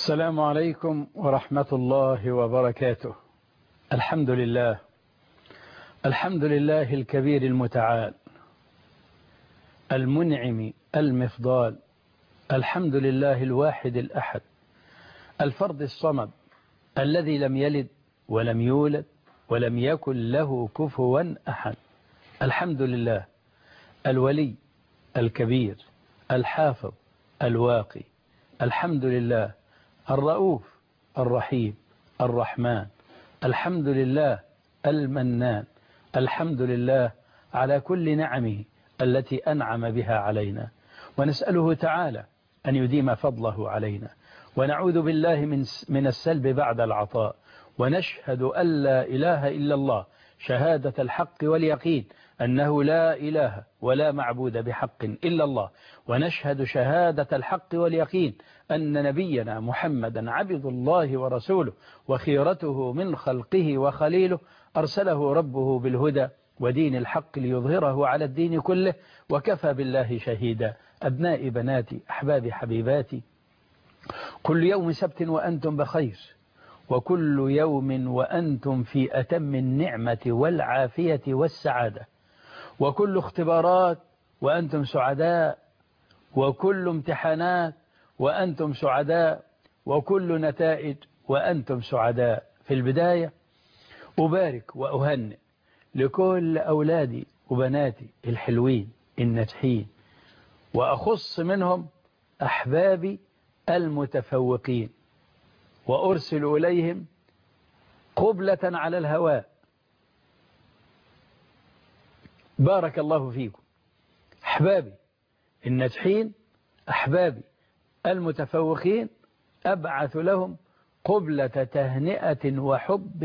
السلام عليكم ورحمة الله وبركاته الحمد لله الحمد لله الكبير المتعال المنعم المفضال الحمد لله الواحد الأحد الفرد الصمد الذي لم يلد ولم يولد ولم يكن له كفوا أحد الحمد لله الولي الكبير الحافظ الواقي الحمد لله الرؤوف الرحيم الرحمن الحمد لله المنان الحمد لله على كل نعمه التي أنعم بها علينا ونسأله تعالى أن يديم فضله علينا ونعوذ بالله من من السلب بعد العطاء ونشهد أن لا إله إلا الله شهادة الحق واليقين أنه لا إله ولا معبود بحق إلا الله ونشهد شهادة الحق واليقين أن نبينا محمدا عبد الله ورسوله وخيرته من خلقه وخليله أرسله ربه بالهدى ودين الحق ليظهره على الدين كله وكفى بالله شهيدا أبناء بناتي أحبابي حبيباتي كل يوم سبت وأنتم بخير وكل يوم وأنتم في أتم النعمة والعافية والسعادة وكل اختبارات وأنتم سعداء وكل امتحانات وأنتم سعداء وكل نتائج وأنتم سعداء في البداية أبارك وأهنئ لكل أولادي وبناتي الحلوين الناجحين وأخص منهم أحبابي المتفوقين وأرسل إليهم قبلة على الهواء بارك الله فيكم أحبابي الناجحين أحبابي المتفوقين أبعث لهم قبلة تهنئة وحب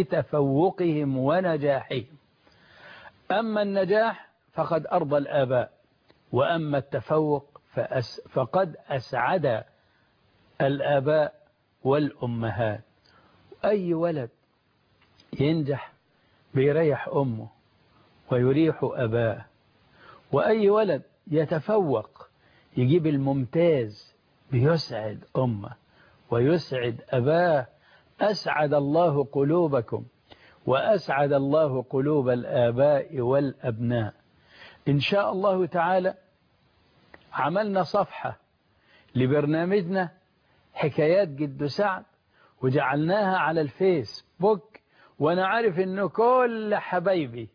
لتفوقهم ونجاحهم أما النجاح فقد أرضى الآباء وأما التفوق فأس فقد أسعد الآباء والأمهات أي ولد ينجح بيريح أمه ويريح أباه وأي ولد يتفوق يجيب الممتاز بيسعد أمه ويسعد أباه أسعد الله قلوبكم وأسعد الله قلوب الآباء والأبناء إن شاء الله تعالى عملنا صفحة لبرنامجنا حكايات جد سعد وجعلناها على الفيسبوك وأنا عارف أنه كل حبايبي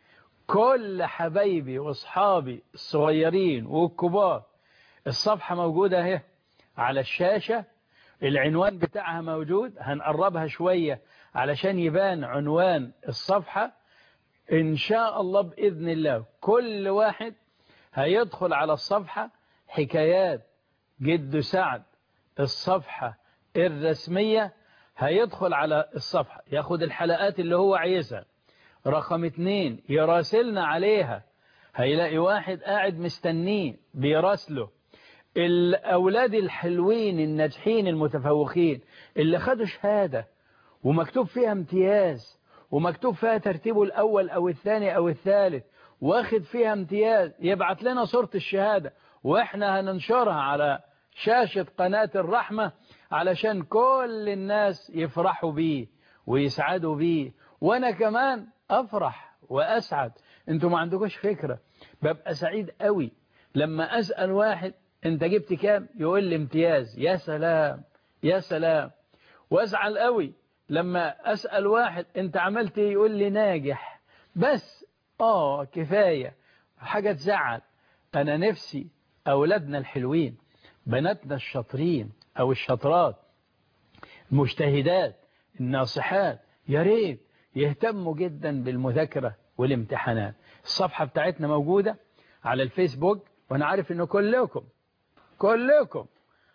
كل حبايبي واصحابي الصغيرين والكبار الصفحة موجودة اهي على الشاشة العنوان بتاعها موجود هنقربها شوية علشان يبان عنوان الصفحة إن شاء الله بإذن الله كل واحد هيدخل على الصفحة حكايات جد سعد الصفحة الرسمية هيدخل على الصفحة ياخد الحلقات اللي هو عايزها رقم اتنين يراسلنا عليها هيلاقي واحد قاعد مستنيه بيراسله الأولاد الحلوين الناجحين المتفوقين اللي خدوا شهادة ومكتوب فيها امتياز ومكتوب فيها ترتيبه الأول أو الثاني أو الثالث واخد فيها امتياز يبعت لنا صورة الشهادة وإحنا هننشرها على شاشة قناة الرحمة علشان كل الناس يفرحوا بيه ويسعدوا بيه وأنا كمان أفرح وأسعد انتوا ما عندكوش فكرة ببقى سعيد قوي لما أسأل واحد انت جبت كام يقول لي امتياز يا سلام يا سلام وازعل قوي لما أسأل واحد انت عملت ايه يقول لي ناجح بس اه كفاية حاجة تزعل انا نفسي اولادنا الحلوين بناتنا الشاطرين او الشاطرات المجتهدات الناصحات يا ريت يهتموا جدا بالمذاكرة والامتحانات الصفحة بتاعتنا موجودة على الفيسبوك وانا عارف انه كلكم كلكم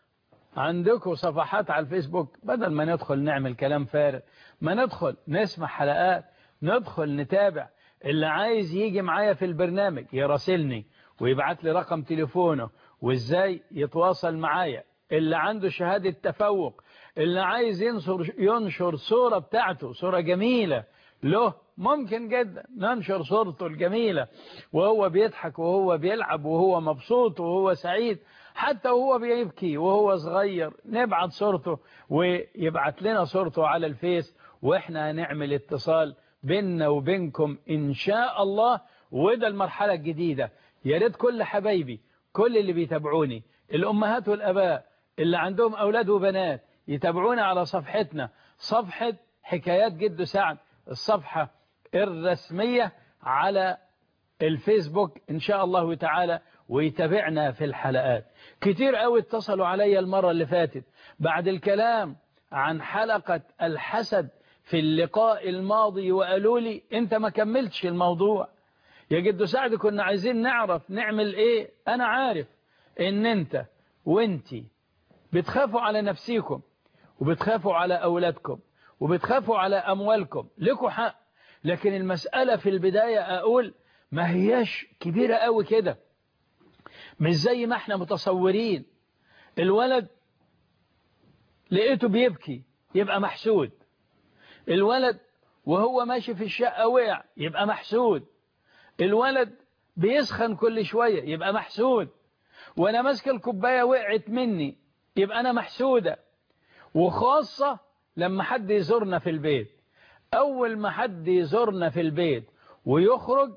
عندكم صفحات على الفيسبوك بدل ما ندخل نعمل كلام فارغ ما ندخل نسمع حلقات ندخل نتابع اللي عايز يجي معايا في البرنامج يراسلني ويبعت لي رقم تليفونه وازاي يتواصل معايا اللي عنده شهادة تفوق اللي عايز ينشر, ينشر صورة بتاعته صورة جميلة له ممكن جدا ننشر صورته الجميلة وهو بيضحك وهو بيلعب وهو مبسوط وهو سعيد حتى وهو بيبكي وهو صغير نبعت صورته ويبعت لنا صورته على الفيس واحنا هنعمل اتصال بيننا وبينكم ان شاء الله وده المرحلة الجديدة يا ريت كل حبايبي كل اللي بيتابعوني الامهات والاباء اللي عندهم اولاد وبنات يتابعونا على صفحتنا صفحة حكايات جد سعد الصفحة الرسمية على الفيسبوك إن شاء الله تعالى ويتابعنا في الحلقات كتير قوي اتصلوا علي المرة اللي فاتت بعد الكلام عن حلقة الحسد في اللقاء الماضي وقالوا لي انت ما كملتش الموضوع يا جد سعد كنا عايزين نعرف نعمل ايه انا عارف ان انت وانتي بتخافوا على نفسيكم وبتخافوا على اولادكم وبتخافوا على اموالكم لكم حق لكن المسألة في البداية اقول ما هياش كبيرة قوي كده مش زي ما احنا متصورين الولد لقيته بيبكي يبقى محسود الولد وهو ماشي في الشقة وقع يبقى محسود الولد بيسخن كل شوية يبقى محسود وانا ماسك الكوباية وقعت مني يبقى انا محسودة وخاصة لما حد يزورنا في البيت اول ما حد يزورنا في البيت ويخرج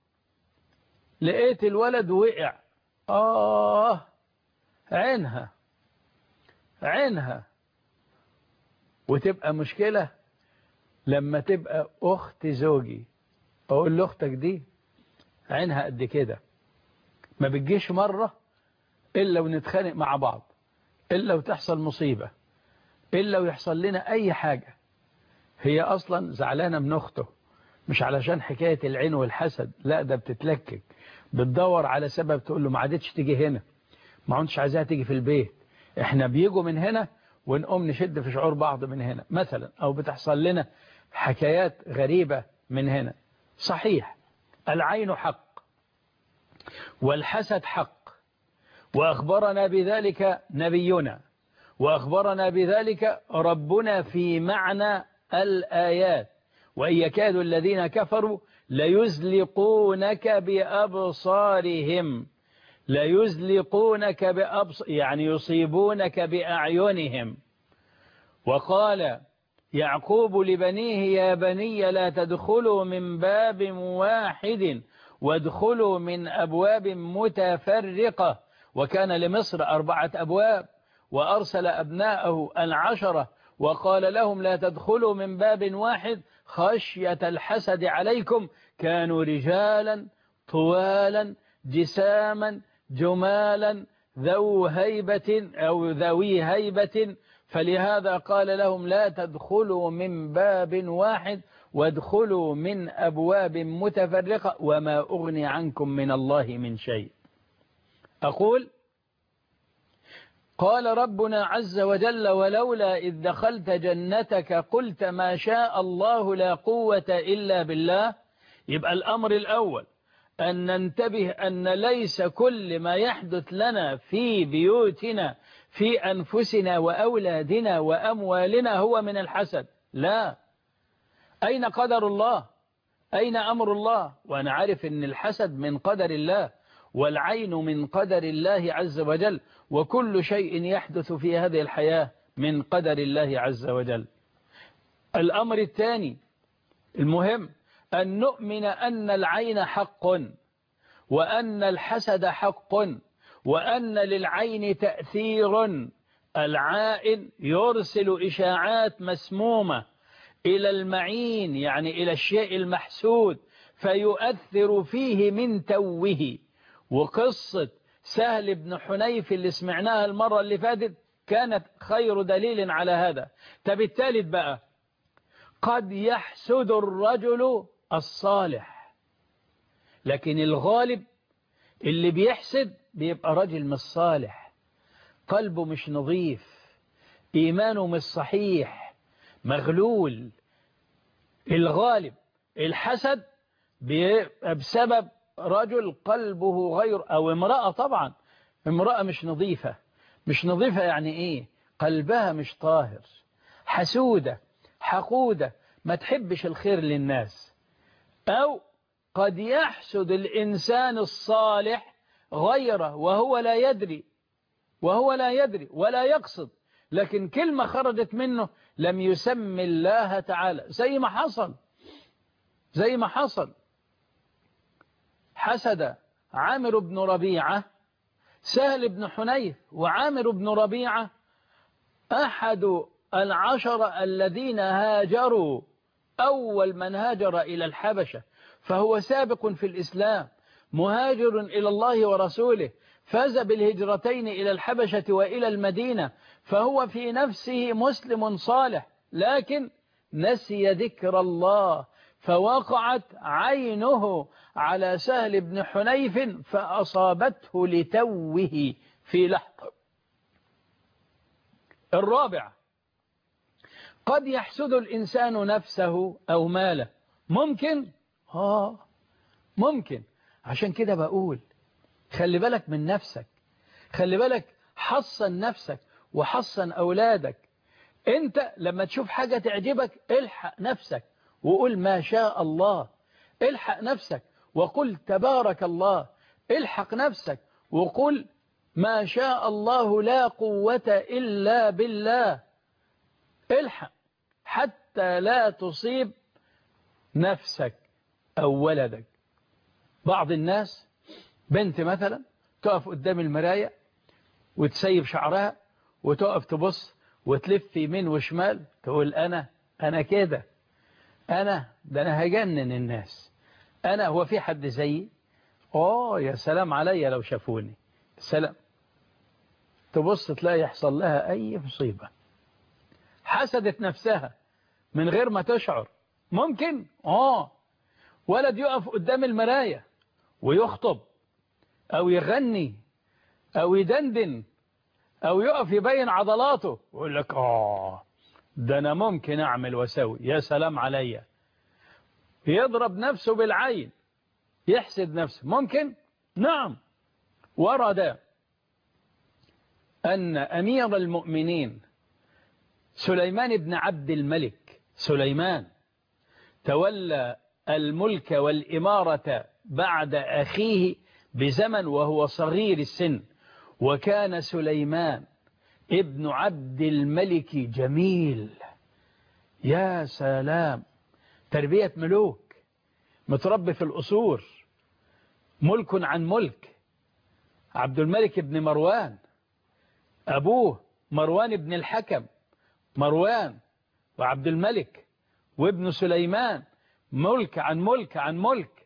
لقيت الولد وقع آه عينها عينها وتبقى مشكلة لما تبقى أخت زوجي أقول لأختك دي عينها قد كده ما بتجيش مرة إلا ونتخانق مع بعض إلا وتحصل مصيبة إلا ويحصل لنا أي حاجة هي أصلا زعلانة من أخته مش علشان حكاية العين والحسد لا ده بتتلكك بتدور على سبب تقول له ما عادتش تيجي هنا ما عدتش عايزاها تيجي في البيت احنا بيجوا من هنا ونقوم نشد في شعور بعض من هنا مثلا او بتحصل لنا حكايات غريبة من هنا صحيح العين حق والحسد حق وأخبرنا بذلك نبينا وأخبرنا بذلك ربنا في معنى الآيات وإن يكاد الذين كفروا ليزلقونك بأبصارهم ليزلقونك بأبص يعني يصيبونك بأعينهم وقال يعقوب لبنيه يا بني لا تدخلوا من باب واحد وادخلوا من أبواب متفرقة وكان لمصر أربعة أبواب وأرسل أبناءه العشرة وقال لهم لا تدخلوا من باب واحد خشية الحسد عليكم كانوا رجالا طوالا جساما جمالا ذو هيبة أو ذوي هيبة فلهذا قال لهم لا تدخلوا من باب واحد وادخلوا من أبواب متفرقة وما أغني عنكم من الله من شيء أقول قال ربنا عز وجل ولولا إذ دخلت جنتك قلت ما شاء الله لا قوة إلا بالله يبقى الأمر الأول أن ننتبه أن ليس كل ما يحدث لنا في بيوتنا في أنفسنا وأولادنا وأموالنا هو من الحسد لا أين قدر الله أين أمر الله وأنا عارف أن الحسد من قدر الله والعين من قدر الله عز وجل وكل شيء يحدث في هذه الحياة من قدر الله عز وجل الأمر الثاني المهم أن نؤمن أن العين حق وأن الحسد حق وأن للعين تأثير العائن يرسل إشاعات مسمومة إلى المعين يعني إلى الشيء المحسود فيؤثر فيه من توه وقصة سهل بن حنيف اللي سمعناها المرة اللي فاتت كانت خير دليل على هذا فبالتالي بقى قد يحسد الرجل الصالح لكن الغالب اللي بيحسد بيبقى رجل مش صالح قلبه مش نظيف إيمانه مش صحيح مغلول الغالب الحسد بيبقى بسبب رجل قلبه غير أو امرأة طبعا امرأة مش نظيفة مش نظيفة يعني إيه قلبها مش طاهر حسودة حقودة ما تحبش الخير للناس أو قد يحسد الإنسان الصالح غيره وهو لا يدري وهو لا يدري ولا يقصد لكن كلمة خرجت منه لم يسم الله تعالى زي ما حصل زي ما حصل حسد عامر بن ربيعة سهل بن حنيف وعامر بن ربيعة أحد العشر الذين هاجروا أول من هاجر إلى الحبشة فهو سابق في الإسلام مهاجر إلى الله ورسوله فاز بالهجرتين إلى الحبشة وإلى المدينة فهو في نفسه مسلم صالح لكن نسي ذكر الله فوقعت عينه على سهل بن حنيف فأصابته لتوه في لحظة الرابع قد يحسد الإنسان نفسه أو ماله ممكن آه ممكن عشان كده بقول خلي بالك من نفسك خلي بالك حصن نفسك وحصن أولادك انت لما تشوف حاجة تعجبك الحق نفسك وقول ما شاء الله الحق نفسك وقل تبارك الله الحق نفسك وقل ما شاء الله لا قوة إلا بالله الحق حتى لا تصيب نفسك أو ولدك بعض الناس بنت مثلا تقف قدام المراية وتسيب شعرها وتقف تبص وتلف يمين وشمال تقول أنا أنا كده أنا ده أنا هجنن الناس أنا هو في حد زيي آه يا سلام عليا لو شافوني سلام تبص تلاقي يحصل لها أي مصيبة حسدت نفسها من غير ما تشعر ممكن آه ولد يقف قدام المراية ويخطب أو يغني أو يدندن أو يقف يبين عضلاته ويقول لك آه ده أنا ممكن أعمل وأسوي يا سلام عليا يضرب نفسه بالعين يحسد نفسه ممكن نعم ورد أن أمير المؤمنين سليمان بن عبد الملك سليمان تولى الملك والإمارة بعد أخيه بزمن وهو صغير السن وكان سليمان ابن عبد الملك جميل يا سلام تربية ملوك متربي في الأصول ملك عن ملك عبد الملك بن مروان أبوه مروان بن الحكم مروان وعبد الملك وابن سليمان ملك عن ملك عن ملك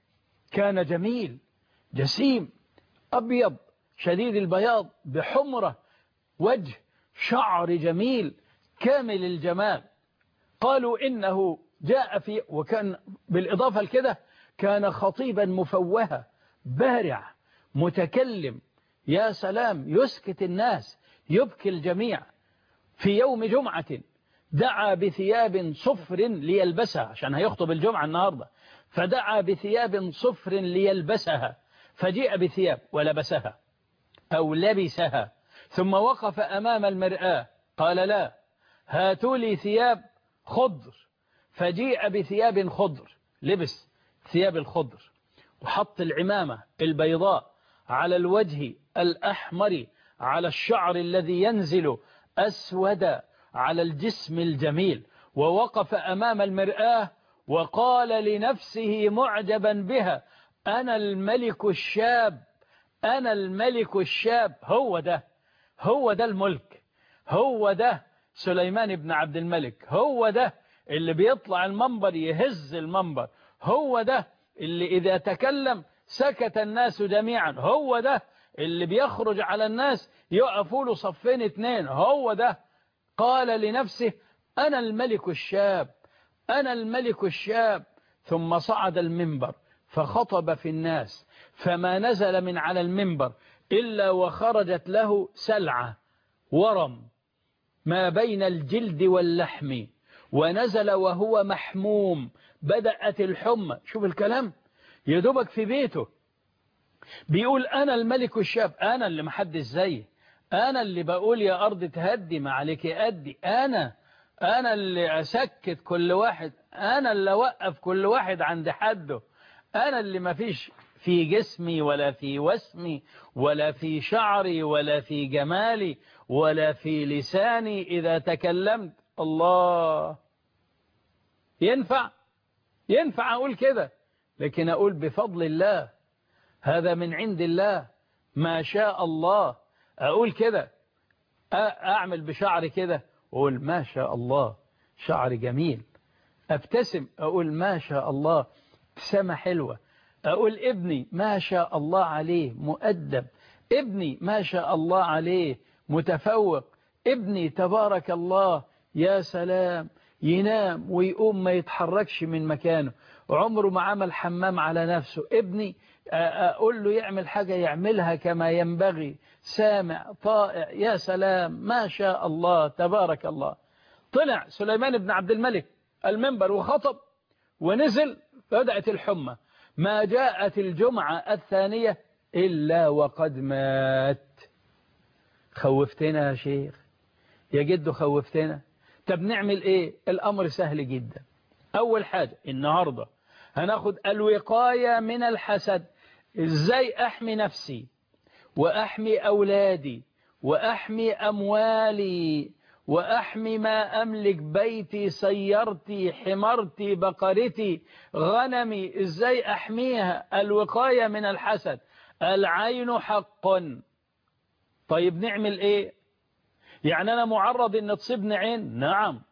كان جميل جسيم أبيض شديد البياض بحمرة وجه شعر جميل كامل الجمال قالوا إنه جاء في وكان بالإضافة لكده كان خطيبا مفوها بارع متكلم يا سلام يسكت الناس يبكي الجميع في يوم جمعة دعا بثياب صفر ليلبسها عشان هيخطب الجمعة النهاردة فدعا بثياب صفر ليلبسها فجيء بثياب ولبسها أو لبسها ثم وقف أمام المرآة قال لا هاتوا لي ثياب خضر فجيء بثياب خضر لبس ثياب الخضر وحط العمامة البيضاء على الوجه الأحمر على الشعر الذي ينزل أسود على الجسم الجميل ووقف أمام المرآة وقال لنفسه معجبا بها أنا الملك الشاب أنا الملك الشاب هو ده هو ده الملك هو ده سليمان بن عبد الملك هو ده اللي بيطلع المنبر يهز المنبر هو ده اللي إذا تكلم سكت الناس جميعا هو ده اللي بيخرج على الناس يقفوا له صفين اتنين هو ده قال لنفسه أنا الملك الشاب أنا الملك الشاب ثم صعد المنبر فخطب في الناس فما نزل من على المنبر إلا وخرجت له سلعة ورم ما بين الجلد واللحم ونزل وهو محموم بدأت الحمى شوف الكلام يدوبك في بيته بيقول أنا الملك الشاب أنا اللي محدش زيي أنا اللي بقول يا أرض تهدي ما عليك أدي أنا أنا اللي أسكت كل واحد أنا اللي أوقف كل واحد عند حده أنا اللي ما فيش في جسمي ولا في وسمي ولا في شعري ولا في جمالي ولا في لساني إذا تكلمت الله ينفع ينفع أقول كده لكن أقول بفضل الله هذا من عند الله ما شاء الله أقول كده أعمل بشعري كده أقول ما شاء الله شعري جميل أبتسم أقول ما شاء الله ابتسامة حلوة أقول ابني ما شاء الله عليه مؤدب ابني ما شاء الله عليه متفوق ابني تبارك الله يا سلام ينام ويقوم ما يتحركش من مكانه عمره ما عمل حمام على نفسه ابني أقول له يعمل حاجة يعملها كما ينبغي سامع طائع يا سلام ما شاء الله تبارك الله طلع سليمان بن عبد الملك المنبر وخطب ونزل بدأت الحمى ما جاءت الجمعة الثانية إلا وقد مات خوفتنا يا شيخ يا جد خوفتنا طب نعمل ايه الامر سهل جدا اول حاجة النهاردة هناخد الوقاية من الحسد ازاي احمي نفسي واحمي اولادي واحمي اموالي واحمي ما املك بيتي سيارتي حمارتي بقرتي غنمي ازاي احميها الوقاية من الحسد العين حق طيب نعمل ايه يعني انا معرض ان تصيبني عين نعم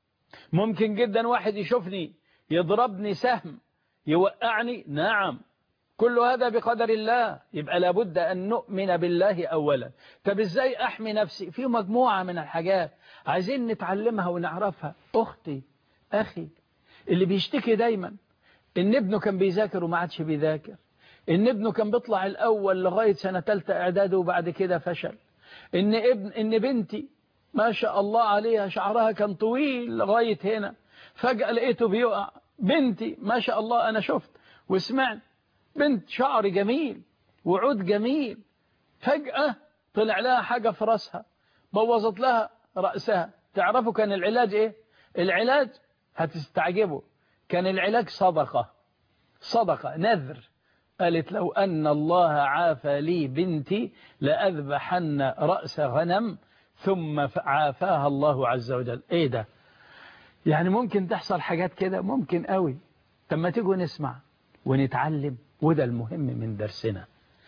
ممكن جدا واحد يشوفني يضربني سهم يوقعني نعم كل هذا بقدر الله يبقى لابد أن نؤمن بالله أولا طب إزاي أحمي نفسي في مجموعة من الحاجات عايزين نتعلمها ونعرفها أختي أخي اللي بيشتكي دايما إن ابنه كان بيذاكر وما عادش بيذاكر إن ابنه كان بيطلع الأول لغاية سنة ثالثه إعداده وبعد كده فشل إن, ابن إن بنتي ما شاء الله عليها شعرها كان طويل لغاية هنا فجأة لقيته بيقع بنتي ما شاء الله أنا شفت وسمعت بنت شعر جميل وعود جميل فجأة طلع لها حاجة في رأسها بوظت لها رأسها تعرفوا كان العلاج ايه العلاج هتستعجبوا كان العلاج صدقة صدقة نذر قالت لو أن الله عافى لي بنتي لأذبحن رأس غنم ثم عافاها الله عز وجل ايه ده يعني ممكن تحصل حاجات كده ممكن قوي طب ما تيجوا نسمع ونتعلم وده المهم من درسنا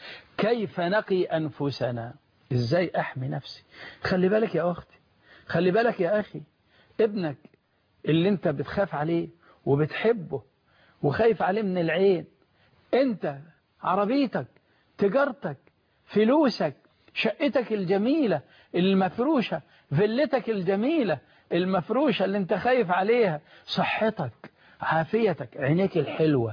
كيف نقي أنفسنا إزاي أحمي نفسي خلي بالك يا أختي خلي بالك يا أخي ابنك اللي انت بتخاف عليه وبتحبه وخايف عليه من العين انت عربيتك تجارتك فلوسك شقتك الجميلة المفروشة فيلتك الجميلة المفروشة اللي انت خايف عليها صحتك عافيتك عينيك الحلوة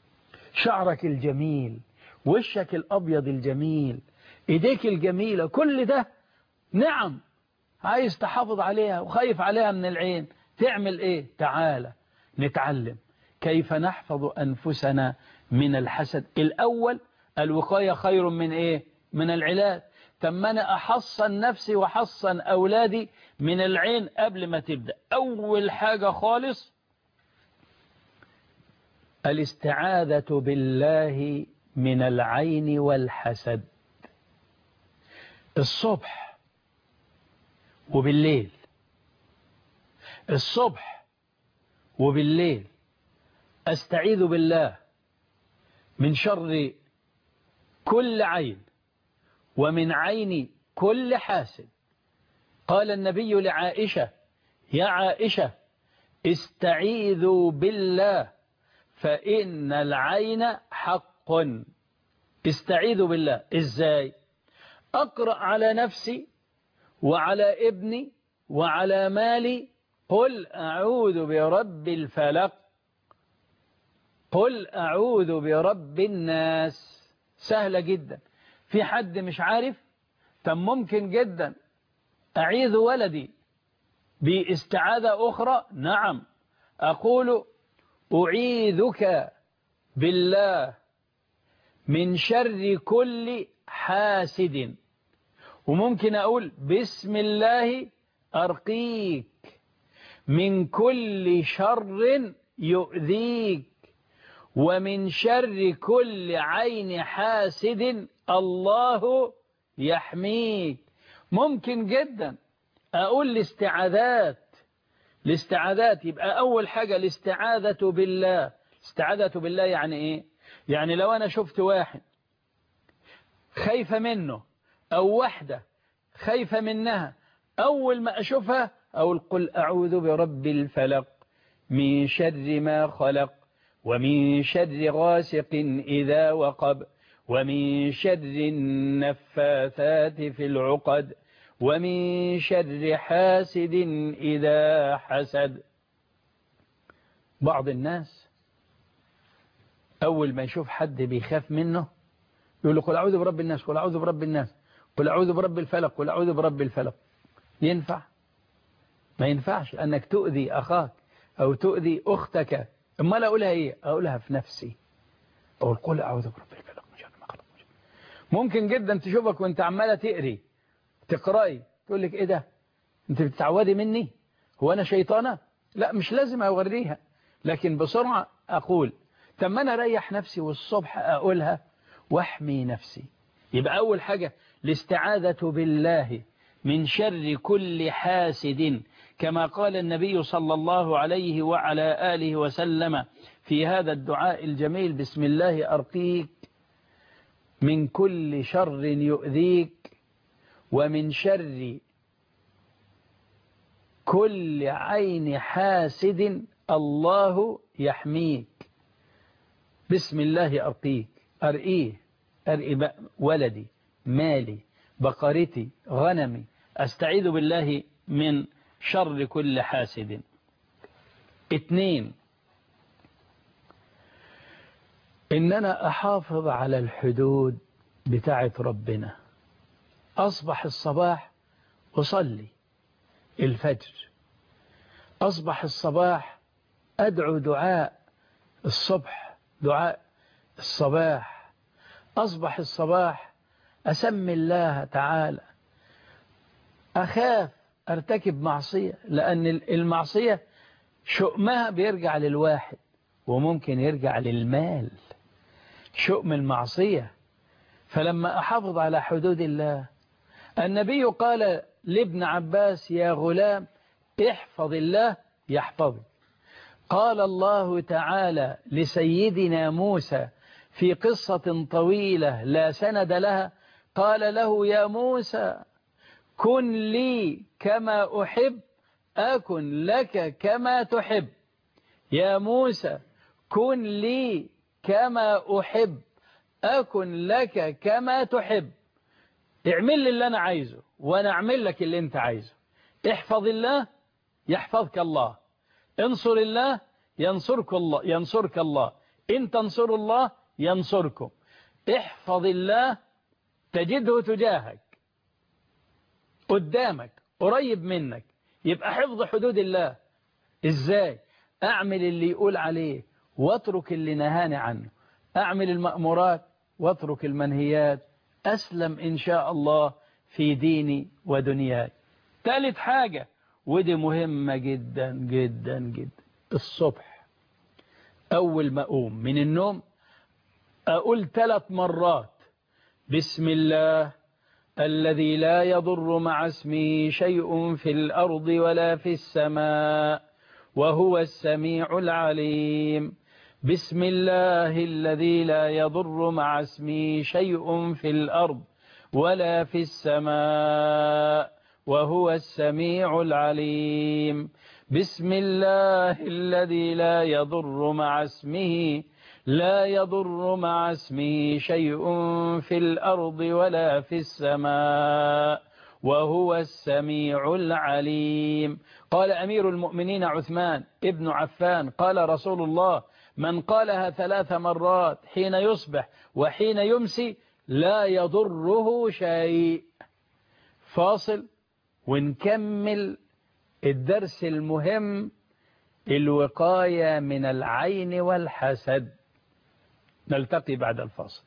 شعرك الجميل وشك الأبيض الجميل إيديك الجميلة كل ده نعم عايز تحافظ عليها وخايف عليها من العين تعمل إيه تعالى نتعلم كيف نحفظ أنفسنا من الحسد الأول الوقاية خير من إيه من العلاج تم أنا أحصن نفسي وحصن أولادي من العين قبل ما تبدأ أول حاجة خالص الاستعاذة بالله من العين والحسد الصبح وبالليل الصبح وبالليل استعيذ بالله من شر كل عين ومن عين كل حاسد قال النبي لعائشة يا عائشة استعيذوا بالله فإن العين حق استعيذ بالله إزاي أقرأ على نفسي وعلى ابني وعلى مالي قل أعوذ برب الفلق قل أعوذ برب الناس سهلة جدا في حد مش عارف طب ممكن جدا أعيذ ولدي باستعاذة أخرى نعم أقول أعيذك بالله من شر كل حاسد وممكن أقول بسم الله أرقيك من كل شر يؤذيك ومن شر كل عين حاسد الله يحميك ممكن جدا أقول الاستعاذات الاستعاذات يبقى أول حاجة الاستعاذة بالله استعاذة بالله يعني إيه يعني لو أنا شفت واحد خايفة منه أو واحدة خايفة منها أول ما أشوفها أقول قل أعوذ برب الفلق من شر ما خلق ومن شر غاسق إذا وقب ومن شر النفاثات في العقد ومن شر حاسد إذا حسد بعض الناس أول ما يشوف حد بيخاف منه يقول له قل أعوذ برب الناس قل أعوذ برب الناس قل أعوذ برب الفلق قل أعوذ برب الفلق ينفع ما ينفعش أنك تؤذي أخاك أو تؤذي أختك أما لا أقولها إيه أقولها في نفسي أقول قل أعوذ برب الفلق من شر ما خلق ممكن جدا تشوفك وانت عمالة تقري تقرأي تقول لك إيه ده أنت بتتعودي مني هو أنا شيطانة لا مش لازم أوريها لكن بسرعة أقول طب ما أنا أريح نفسي والصبح أقولها واحمي نفسي يبقى أول حاجة الاستعاذة بالله من شر كل حاسد كما قال النبي صلى الله عليه وعلى آله وسلم في هذا الدعاء الجميل بسم الله أرقيك من كل شر يؤذيك ومن شر كل عين حاسد الله يحميك بسم الله أرقيك أرقيه أرقي ولدي مالي بقرتي غنمي أستعيذ بالله من شر كل حاسد اثنين إن أنا أحافظ على الحدود بتاعة ربنا أصبح الصباح أصلي الفجر أصبح الصباح أدعو دعاء الصبح دعاء الصباح أصبح الصباح أسمي الله تعالى أخاف أرتكب معصية لأن المعصية شؤمها بيرجع للواحد وممكن يرجع للمال شؤم المعصية فلما أحافظ على حدود الله النبي قال لابن عباس يا غلام احفظ الله يحفظك قال الله تعالى لسيدنا موسى في قصة طويلة لا سند لها قال له يا موسى كن لي كما أحب أكن لك كما تحب يا موسى كن لي كما أحب أكن لك كما تحب اعمل لي اللي أنا عايزه وأنا أعمل لك اللي أنت عايزه احفظ الله يحفظك الله انصر الله ينصرك الله ينصرك الله إن تنصروا الله ينصركم احفظ الله تجده تجاهك قدامك قريب منك يبقى حفظ حدود الله ازاي اعمل اللي يقول عليه واترك اللي نهاني عنه اعمل المأمورات واترك المنهيات اسلم ان شاء الله في ديني ودنياي ثالث حاجة ودي مهمة جدا جدا جدا الصبح اول ما اقوم من النوم اقول ثلاث مرات بسم الله الذي لا يضر مع اسمه شيء في الأرض ولا في السماء وهو السميع العليم بسم الله الذي لا يضر مع اسمه شيء في الأرض ولا في السماء وهو السميع العليم بسم الله الذي لا يضر مع اسمه لا يضر مع اسمه شيء في الأرض ولا في السماء وهو السميع العليم قال أمير المؤمنين عثمان ابن عفان قال رسول الله من قالها ثلاث مرات حين يصبح وحين يمسي لا يضره شيء فاصل ونكمل الدرس المهم الوقاية من العين والحسد نلتقي بعد الفاصل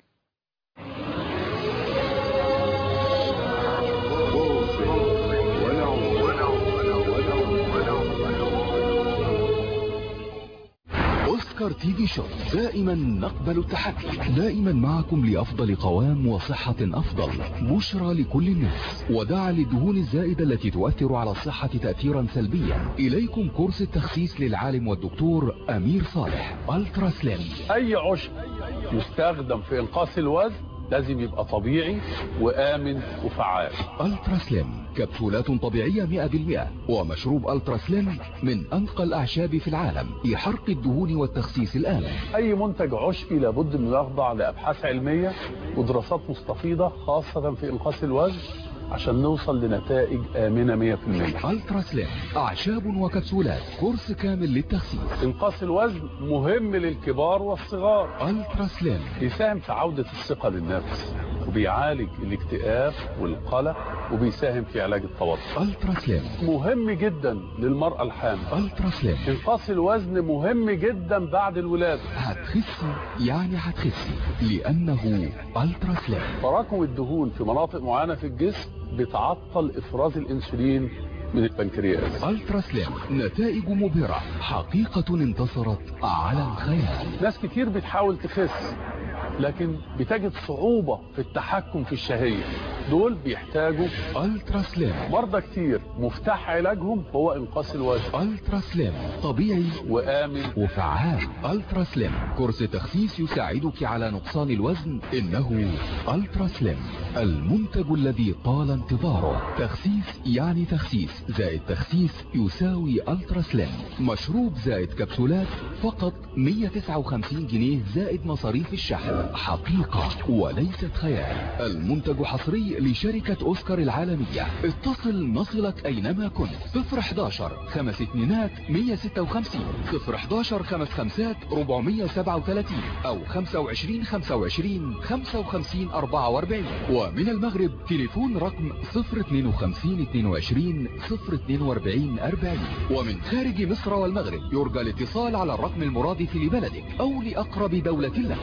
أوسكار تي في شوب دائما نقبل التحدي دائما معكم لأفضل قوام وصحة أفضل بشرى لكل الناس ودعا للدهون الزائدة التي تؤثر على الصحة تأثيرا سلبيا إليكم كورس التخسيس للعالم والدكتور أمير صالح ألترا سليم اي عشب يستخدم في انقاص الوزن لازم يبقى طبيعي وامن وفعال ألترا سليم كبسولات طبيعية 100% ومشروب ألترا سليم من أنقى الأعشاب في العالم لحرق الدهون والتخسيس الآمن اي منتج عشبي لابد انه يخضع لابحاث علميه ودراسات مستفيضه خاصه في انقاص الوزن عشان نوصل لنتائج امنه 100% ألترا سليم أعشاب وكبسولات كورس كامل للتخسيس انقاص الوزن مهم للكبار والصغار ألترا سليم بيساهم في عودة الثقة للنفس وبيعالج الاكتئاب والقلق وبيساهم في علاج التوتر ألترا سليم مهم جدا للمرأة الحامل ألترا سليم انقاص الوزن مهم جدا بعد الولادة هتخسي يعني هتخسي لأنه ألترا سليم تراكم الدهون في مناطق معينة في الجسم بتعطل افراز الانسولين من البنكرياس ألترا سليم نتائج مبهرة حقيقة انتصرت على الخيال ناس كتير بتحاول تخس لكن بتجد صعوبة في التحكم في الشهية دول بيحتاجوا ألترا سليم مرضى كتير مفتاح علاجهم هو انقاص الوزن ألترا سليم طبيعي وآمن وفعال ألترا سليم كورس تخسيس يساعدك على نقصان الوزن إنه ألترا سليم المنتج الذي طال انتظاره تخسيس يعني تخسيس زائد تخسيس يساوي ألترا سليم مشروب زائد كبسولات فقط 159 جنيه زائد مصاريف الشحن حقيقة وليست خيال المنتج حصري لشركة أوسكار العالمية اتصل نصلك أينما كنت 011 خمس اتنينات 156 011 خمس خمسات 437 أو 25 25 55 44 ومن المغرب تليفون رقم 052 22 042 40 ومن خارج مصر والمغرب يرجى الاتصال على الرقم المرادف لبلدك أو لأقرب دولة لك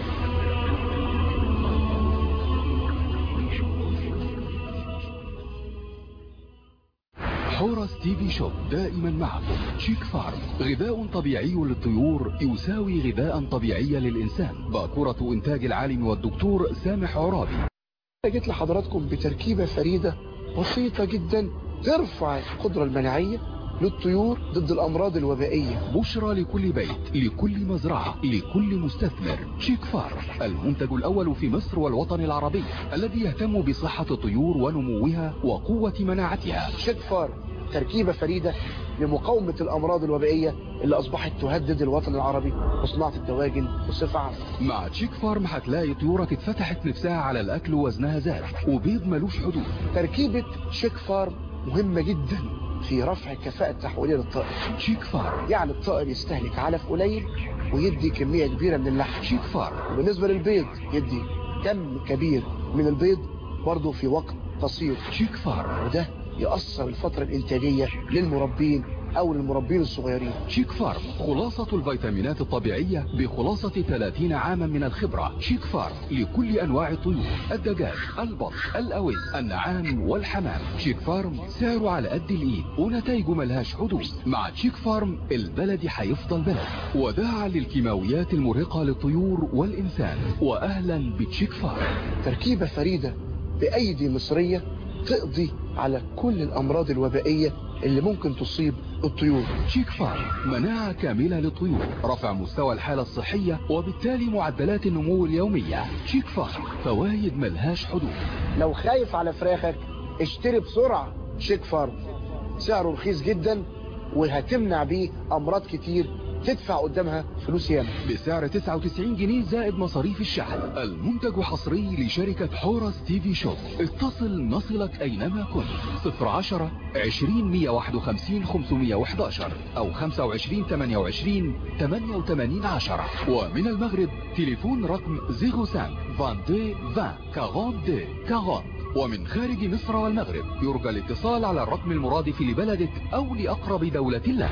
حورس تي في شوب دائما معكم شيك فارم غذاء طبيعي للطيور يساوي غذاء طبيعي للإنسان باكورة إنتاج العالم والدكتور سامح عرابي جيت لحضراتكم بتركيبة فريدة بسيطة جدا ترفع القدرة المناعية للطيور ضد الأمراض الوبائية بشرى لكل بيت لكل مزرعة لكل مستثمر شيك فارم المنتج الأول في مصر والوطن العربي الذي يهتم بصحة الطيور ونموها وقوة مناعتها شيك فارم تركيبة فريدة لمقاومة الأمراض الوبائية اللي أصبحت تهدد الوطن العربي وصناعة الدواجن بصفة عامة مع تشيك فارم هتلاقي طيورك اتفتحت نفسها على الأكل ووزنها زاد وبيض ملوش حدود تركيبة شيك فارم مهمة جدا في رفع الكفاءة التحويلية للطائر تشيك فارم يعني الطائر يستهلك علف قليل ويدي كمية كبيرة من اللحم تشيك فارم بالنسبة للبيض يدي كم كبير من البيض برضه في وقت قصير تشيك فارم وده يأثر الفترة الإنتاجية للمربين أو للمربين الصغيرين شيك فارم خلاصة الفيتامينات الطبيعية بخلاصة 30 عاما من الخبرة شيك فارم لكل أنواع الطيور الدجاج البط الأوز النعام والحمام شيك فارم سعره على قد الإيد ونتائجه ملهاش حدود مع شيك فارم البلد هيفضل بلد وداعا للكيماويات المرهقة للطيور والإنسان وأهلا بتشيك فارم تركيبة فريدة بأيدي مصرية تقضي على كل الأمراض الوبائية اللي ممكن تصيب الطيور شيك فارم مناعة كاملة للطيور رفع مستوى الحالة الصحية وبالتالي معدلات النمو اليومية شيك فارم فوايد ملهاش حدود لو خايف على فراخك اشتري بسرعة شيك فارم سعره رخيص جدا وهتمنع بيه أمراض كتير تدفع قدامها فلوس ياما بسعر 99 جنيه زائد مصاريف الشحن المنتج حصري لشركة حورس تي في شوب اتصل نصلك أينما كنت 010 20 151 511 أو 25 28 88 10 ومن المغرب تليفون رقم 05 22 20 42 40 ومن خارج مصر والمغرب يرجى الاتصال على الرقم المرادف لبلدك أو لأقرب دولة لك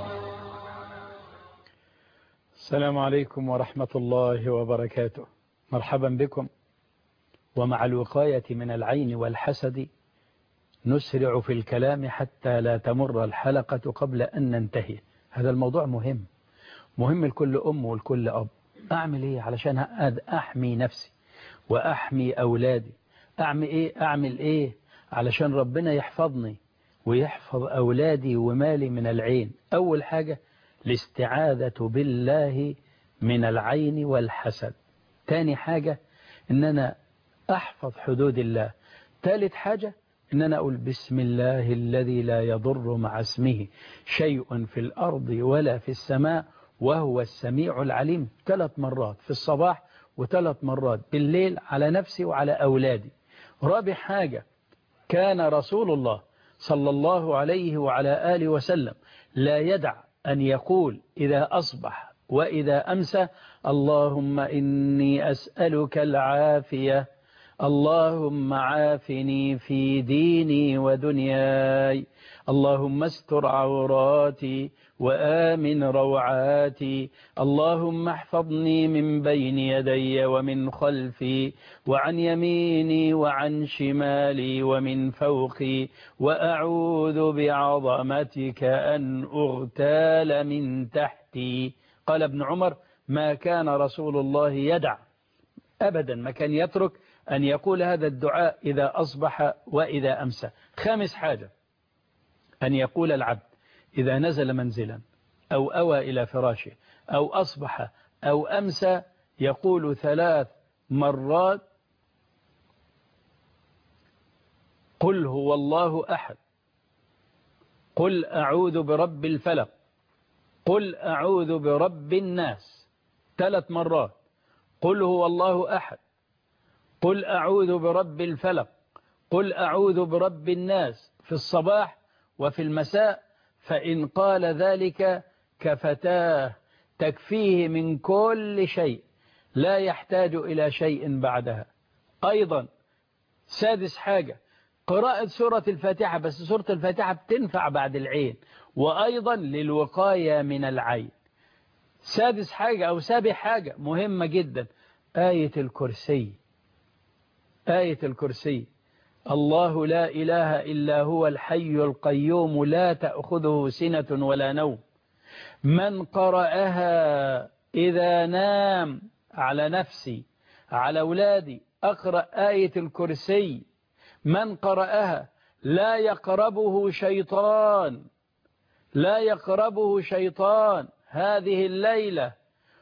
السلام عليكم ورحمة الله وبركاته مرحبا بكم ومع الوقاية من العين والحسد نسرع في الكلام حتى لا تمر الحلقة قبل أن ننتهي هذا الموضوع مهم مهم لكل أم ولكل أب أعمل إيه علشان أحمي نفسي وأحمي أولادي أعمل إيه أعمل إيه علشان ربنا يحفظني ويحفظ أولادي ومالي من العين أول حاجة الاستعاذة بالله من العين والحسد تاني حاجة إن أنا أحفظ حدود الله ثالث حاجة إن أنا أقول بسم الله الذي لا يضر مع اسمه شيء في الأرض ولا في السماء وهو السميع العليم ثلاث مرات في الصباح وثلاث مرات بالليل على نفسي وعلى أولادي رابع حاجة كان رسول الله صلى الله عليه وعلى آله وسلم لا يدع أن يقول إذا أصبح وإذا أمسى اللهم إني أسألك العافية اللهم عافني في ديني ودنياي اللهم استر عوراتي وآمن روعاتي اللهم احفظني من بين يدي ومن خلفي وعن يميني وعن شمالي ومن فوقي وأعوذ بعظمتك أن أغتال من تحتي قال ابن عمر ما كان رسول الله يدع أبدا ما كان يترك أن يقول هذا الدعاء إذا أصبح وإذا أمسى خامس حاجة أن يقول العبد إذا نزل منزلا أو أوى إلى فراشه أو أصبح أو أمسى يقول ثلاث مرات قل هو الله أحد قل أعوذ برب الفلق قل أعوذ برب الناس ثلاث مرات قل هو الله أحد قل أعوذ برب الفلق قل أعوذ برب الناس في الصباح وفي المساء فإن قال ذلك كفتاه تكفيه من كل شيء لا يحتاج إلى شيء بعدها أيضا سادس حاجة قراءة سورة الفاتحة بس سورة الفاتحة بتنفع بعد العين وأيضا للوقاية من العين سادس حاجة أو سابع حاجة مهمة جدا آية الكرسي آية الكرسي الله لا إله إلا هو الحي القيوم لا تأخذه سنة ولا نوم من قرأها إذا نام على نفسي على أولادي أقرأ آية الكرسي من قرأها لا يقربه شيطان لا يقربه شيطان هذه الليلة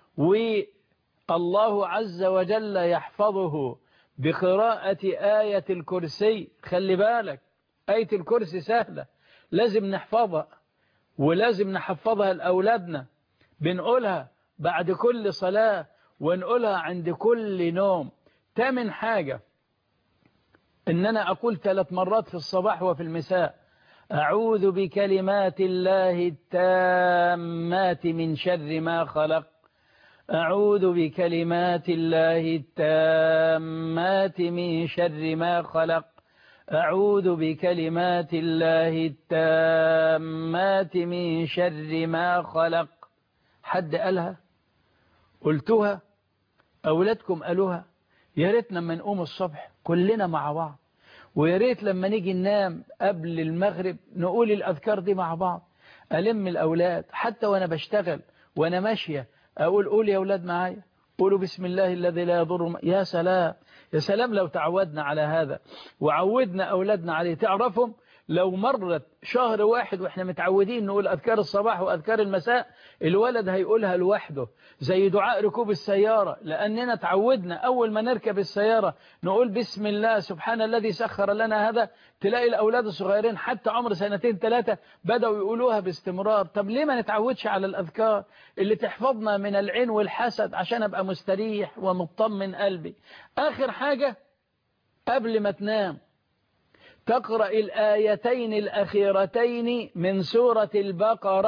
والله عز وجل يحفظه بقراءة آية الكرسي خلي بالك آية الكرسي سهلة لازم نحفظها ولازم نحفظها لأولادنا بنقولها بعد كل صلاة ونقولها عند كل نوم تامن حاجة إن أنا أقول ثلاث مرات في الصباح وفي المساء أعوذ بكلمات الله التامات من شر ما خلق أعوذ بكلمات الله التامات من شر ما خلق أعوذ بكلمات الله التامات من شر ما خلق حد قالها قلتها أولادكم قالوها يا ريت لما نقوم الصبح كلنا مع بعض ويا ريت لما نيجي ننام قبل المغرب نقول الأذكار دي مع بعض ألم الأولاد حتى وأنا بشتغل وأنا ماشية أقول قول يا أولاد معايا قولوا بسم الله الذي لا يضر يا سلام يا سلام لو تعودنا على هذا وعودنا أولادنا عليه تعرفهم لو مرت شهر واحد وإحنا متعودين نقول أذكار الصباح وأذكار المساء الولد هيقولها لوحده زي دعاء ركوب السيارة لأننا تعودنا أول ما نركب السيارة نقول بسم الله سبحان الذي سخر لنا هذا تلاقي الأولاد الصغيرين حتى عمر سنتين ثلاثة بدأوا يقولوها باستمرار طب ليه ما نتعودش على الأذكار اللي تحفظنا من العين والحسد عشان أبقى مستريح ومطمن قلبي آخر حاجة قبل ما تنام تقرأ الآيتين الأخيرتين من سورة البقرة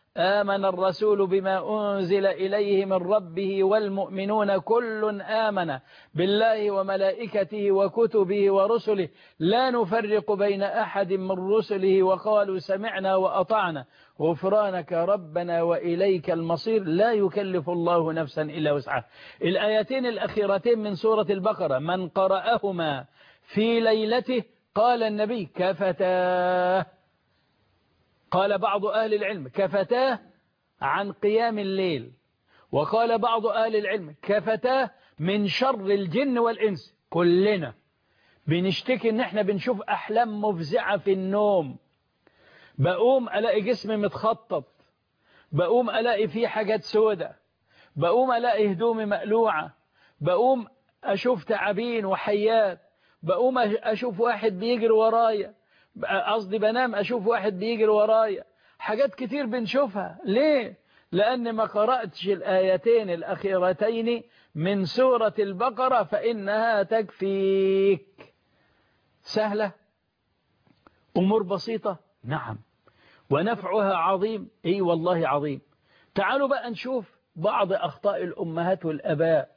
آمن الرسول بما أنزل إليه من ربه والمؤمنون كل آمن بالله وملائكته وكتبه ورسله لا نفرق بين أحد من رسله وقالوا سمعنا وأطعنا غفرانك ربنا وإليك المصير لا يكلف الله نفسا إلا وسعها الآيتين الأخيرتين من سورة البقرة من قرأهما في ليلته قال النبي كفتاه قال بعض أهل العلم كفتاه عن قيام الليل وقال بعض أهل العلم كفتاه من شر الجن والإنس كلنا بنشتكي ان احنا بنشوف أحلام مفزعة في النوم بقوم ألاقي جسمي متخطط بقوم ألاقي فيه حاجات سودة بقوم ألاقي هدومي مقلوعة بقوم أشوف تعابين وحيات بقوم أشوف واحد بيجري ورايا قصدي بنام أشوف واحد بيجري ورايا حاجات كتير بنشوفها ليه؟ لأن ما قرأتش الآيتين الأخيرتين من سورة البقرة فإنها تكفيك سهلة أمور بسيطة نعم ونفعها عظيم اي والله عظيم تعالوا بقى نشوف بعض أخطاء الأمهات والأباء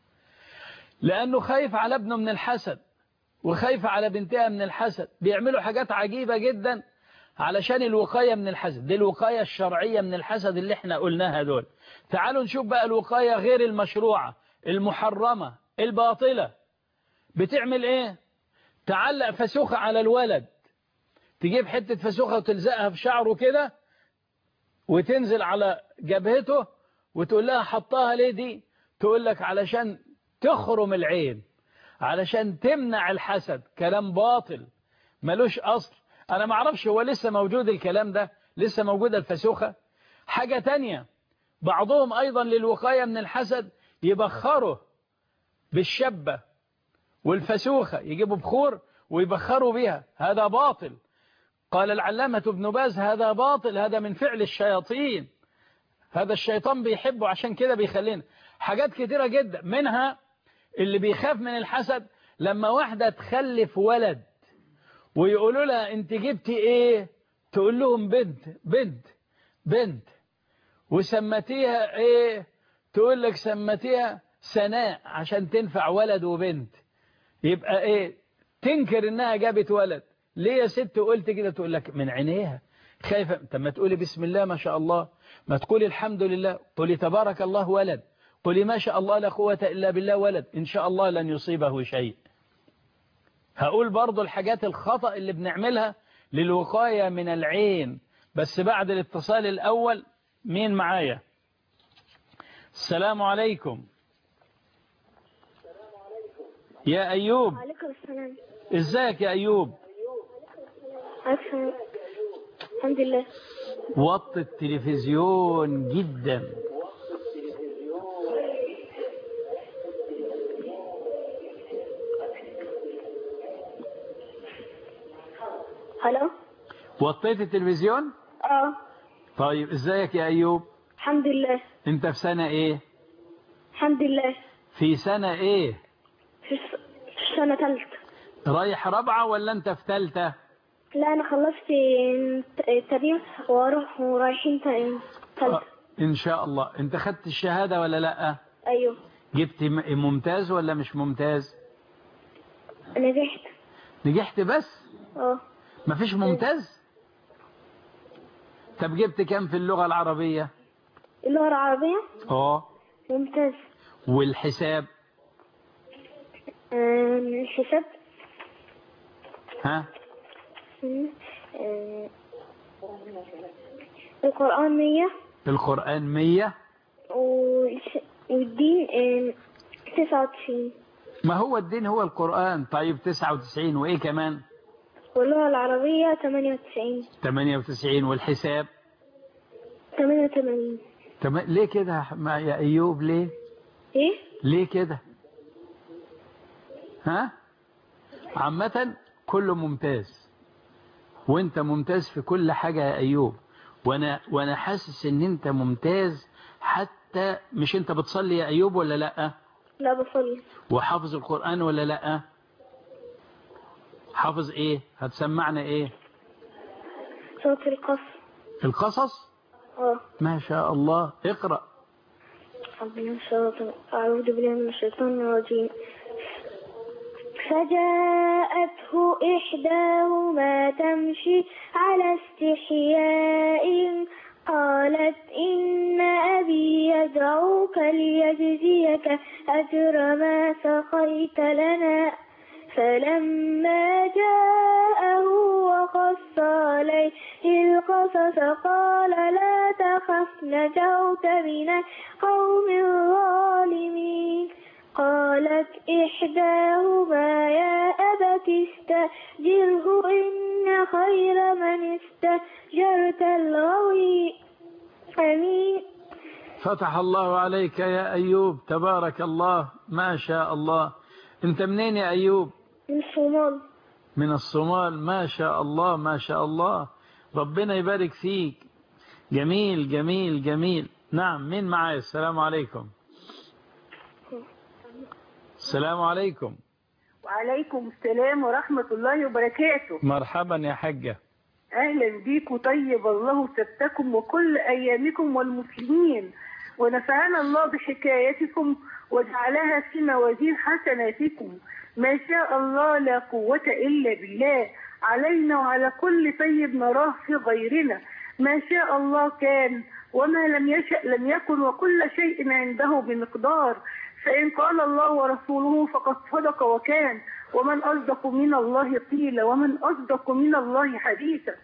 لأنه خايف على ابنه من الحسد وخايف على بنتها من الحسد بيعملوا حاجات عجيبة جدا علشان الوقاية من الحسد دي الوقاية الشرعية من الحسد اللي احنا قلناها دول تعالوا نشوف بقى الوقاية غير المشروعة المحرمة الباطلة بتعمل ايه تعلق فسوخة على الولد تجيب حتة فسوخة وتلزقها في شعره كده وتنزل على جبهته وتقول لها حطاها ليه دي تقول لك علشان تخرم العين علشان تمنع الحسد كلام باطل ملوش أصل أنا ما اعرفش هو لسه موجود الكلام ده لسه موجودة الفسوخة حاجة تانية بعضهم أيضا للوقاية من الحسد يبخروا بالشبة والفسوخة يجيبوا بخور ويبخروا بها هذا باطل قال العلامة ابن باز هذا باطل هذا من فعل الشياطين هذا الشيطان بيحبه عشان كده بيخلينا حاجات كتيرة جدا منها اللي بيخاف من الحسد لما واحدة تخلف ولد ويقولوا لها انت جبتي ايه تقول لهم بنت بنت بنت وسمتيها ايه تقول لك سمتيها سناء عشان تنفع ولد وبنت يبقى ايه تنكر انها جابت ولد ليه يا ست قلت كده تقول لك من عينيها خايفة طب ما تقولي بسم الله ما شاء الله ما تقولي الحمد لله قولي تبارك الله ولد قولي ما شاء الله لا قوة إلا بالله ولد إن شاء الله لن يصيبه شيء هقول برضو الحاجات الخطأ اللي بنعملها للوقاية من العين بس بعد الاتصال الأول مين معايا السلام عليكم يا أيوب وعليكم السلام ازيك يا أيوب عارفة الحمد لله وطي التلفزيون جدا هلو وطيت التلفزيون اه طيب ازيك يا أيوب الحمد لله انت في سنة ايه الحمد لله في سنة ايه في الس- في سنة تالتة رايح رابعة ولا انت في تالتة لا أنا خلصت تربية وأروح ورايحين تا- تالتة آه، ان شاء الله انت خدت الشهادة ولا لا أيوه جبت م- ممتاز ولا مش ممتاز نجحت نجحت بس اه مفيش ممتاز طب جبت كام في اللغة العربية اللغة العربية اه ممتاز والحساب آم، الحساب ها مم، آم، القرآن مية القرآن مية والش- والدين آم، تسعة وتسعين ما هو الدين هو القرآن طيب 99 وإيه كمان واللغة العربية تمانية وتسعين 98 والحساب تمانية وتمانين تم... ليه كده يا ح- ما- يا أيوب ليه ايه ليه كده ها عامة كله ممتاز وانت ممتاز في كل حاجة يا أيوب وانا, وانا حاسس ان انت ممتاز حتى مش انت بتصلي يا أيوب ولا لأ لا بصلي وحافظ القرآن ولا لأ حافظ ايه هتسمعنا ايه صوت القصر القصص اه ما شاء الله اقرأ من الشيطان- أعوذ بالله من الشيطان الرجيم فجاءته إحداهما تمشي على استحياء قالت إن أبي يدعوك ليجزيك أجر ما سقيت لنا فلما جاءه وقص عليه القصص قال لا تخف نجوت من القوم الظالمين قالت إحداهما يا أبت استأجره إن خير من استأجرت الغوي أمين فتح الله عليك يا أيوب تبارك الله ما شاء الله انت منين يا أيوب من الصومال من الصومال ما شاء الله ما شاء الله ربنا يبارك فيك جميل جميل جميل نعم مين معايا السلام عليكم السلام عليكم وعليكم السلام ورحمة الله وبركاته مرحبا يا حجة أهلا بيكم طيب الله سبتكم وكل أيامكم والمسلمين ونفعنا الله بحكايتكم وجعلها في موازين حسناتكم ما شاء الله لا قوة إلا بالله علينا وعلى كل طيب نراه في غيرنا ما شاء الله كان وما لم يشأ لم يكن وكل شيء عنده بمقدار فإن قال الله ورسوله فقد صدق وكان ومن أصدق من الله قيل ومن أصدق من الله حديثا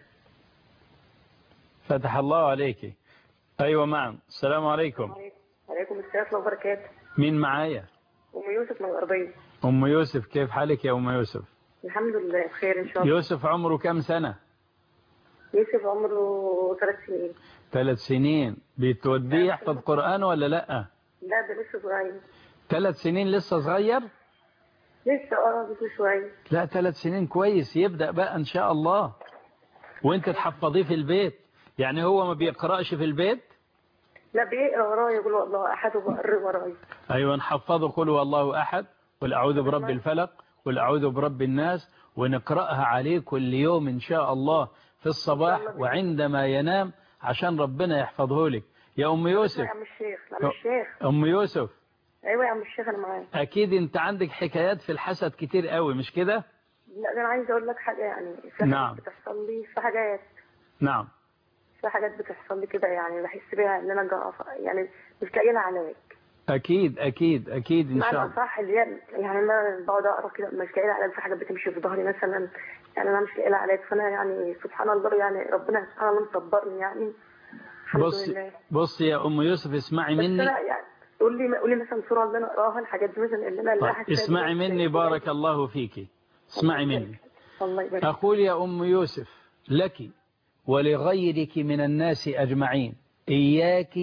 فتح الله عليك أيوة معا السلام عليكم عليكم السلام ورحمة الله وبركاته مين معايا أم يوسف من الغربية أم يوسف كيف حالك يا أم يوسف الحمد لله بخير إن شاء الله يوسف عمره كم سنة يوسف عمره ثلاث سنين ثلاث سنين بتوديه يحفظ قرآن ولا لأ لا ده لسه صغير ثلاث سنين لسه صغير لسه اه لسه شوية لا ثلاث سنين كويس يبدأ بقى إن شاء الله وانت تحفظيه في البيت يعني هو ما بيقرأش في البيت لا بيقرا ورايا يقول والله أحد وبقر ورايا أيوة نحفظه قل هو الله أحد قل أعوذ برب الفلق قل أعوذ برب الناس ونقرأها عليه كل يوم إن شاء الله في الصباح وعندما ينام عشان ربنا يحفظه لك يا أم يوسف يا عم الشيخ يا عم الشيخ أم يوسف أيوة يا عم الشيخ أنا معاك أكيد أنت عندك حكايات في الحسد كتير قوي مش كده لا ده أنا عايزة أقول لك حاجة يعني في نعم. حاجات بتحصل لي في حاجات نعم في حاجات بتحصل لي كده يعني بحس بيها إن أنا جا- يعني مش لاقي لها علاج أكيد أكيد أكيد إن شاء معنى الله صح اللي هي يعني انا بقعد اقرا كده مش لاقي لها علاج في حاجه بتمشي في ظهري مثلا يعني انا مش لاقي لها علاج فانا يعني سبحان الله يعني ربنا سبحان الله مصبرني يعني الحمد بص لله بص يا أم يوسف اسمعي بس مني انا يعني قول لي قول لي مثلا سوره اللي انا اقراها الحاجات دي مثلا اللي انا اللي طيب حاسة اسمعي بيها. مني بارك الله فيك اسمعي مني الله يبارك أقول يا أم يوسف لك ولغيرك من الناس أجمعين إياك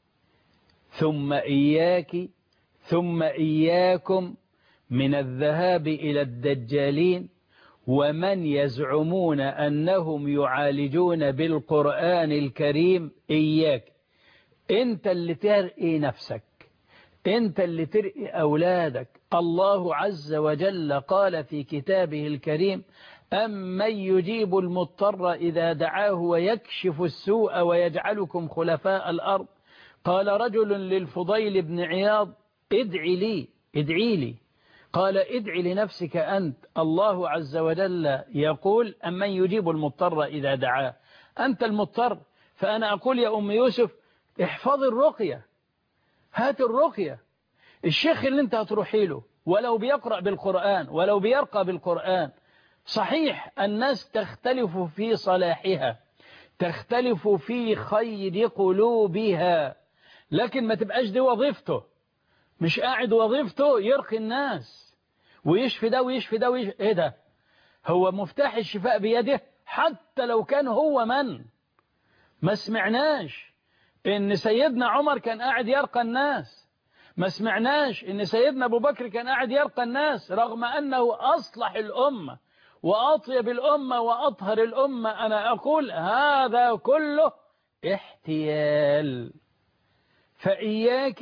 ثم إياك ثم إياكم من الذهاب إلى الدجالين ومن يزعمون أنهم يعالجون بالقرآن الكريم إياك أنت اللي ترقي نفسك أنت اللي ترقي أولادك الله عز وجل قال في كتابه الكريم أمن يجيب المضطر إذا دعاه ويكشف السوء ويجعلكم خلفاء الأرض قال رجل للفضيل بن عياض ادعي لي ادعي لي قال ادعي لنفسك أنت الله عز وجل يقول أمن يجيب المضطر إذا دعاه أنت المضطر فأنا أقول يا أم يوسف احفظ الرقية هات الرقية الشيخ اللي انت هتروحي له ولو بيقرأ بالقرآن ولو بيرقى بالقرآن صحيح الناس تختلف في صلاحها تختلف في خير قلوبها لكن ما تبقاش دي وظيفته مش قاعد وظيفته يرقي الناس ويشفي ده ويشفي ده ويشفي ايه ده هو مفتاح الشفاء بيده حتى لو كان هو من ما سمعناش ان سيدنا عمر كان قاعد يرقى الناس ما سمعناش ان سيدنا ابو بكر كان قاعد يرقى الناس رغم انه اصلح الامه واطيب الامه واطهر الامه انا اقول هذا كله احتيال فاياك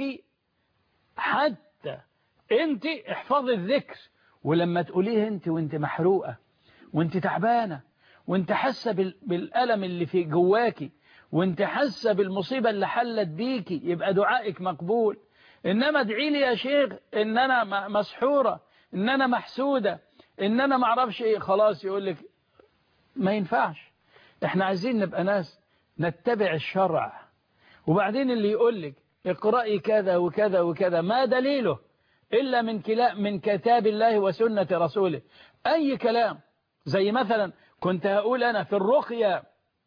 حتى انت احفظي الذكر ولما تقوليه انت وانت محروقه وانت تعبانه وانت حاسه بال- بالالم اللي في جواكي وانت حاسه بالمصيبة اللي حلت بيكي يبقى دعائك مقبول إنما ادعي لي يا شيخ إن أنا م- مسحورة إن أنا محسودة إن أنا معرفش إيه خلاص يقول لك ما ينفعش إحنا عايزين نبقى ناس نتبع الشرع وبعدين اللي يقول لك اقرأي كذا وكذا وكذا ما دليله إلا من كلا من كتاب الله وسنة رسوله أي كلام زي مثلا كنت هقول أنا في الرقية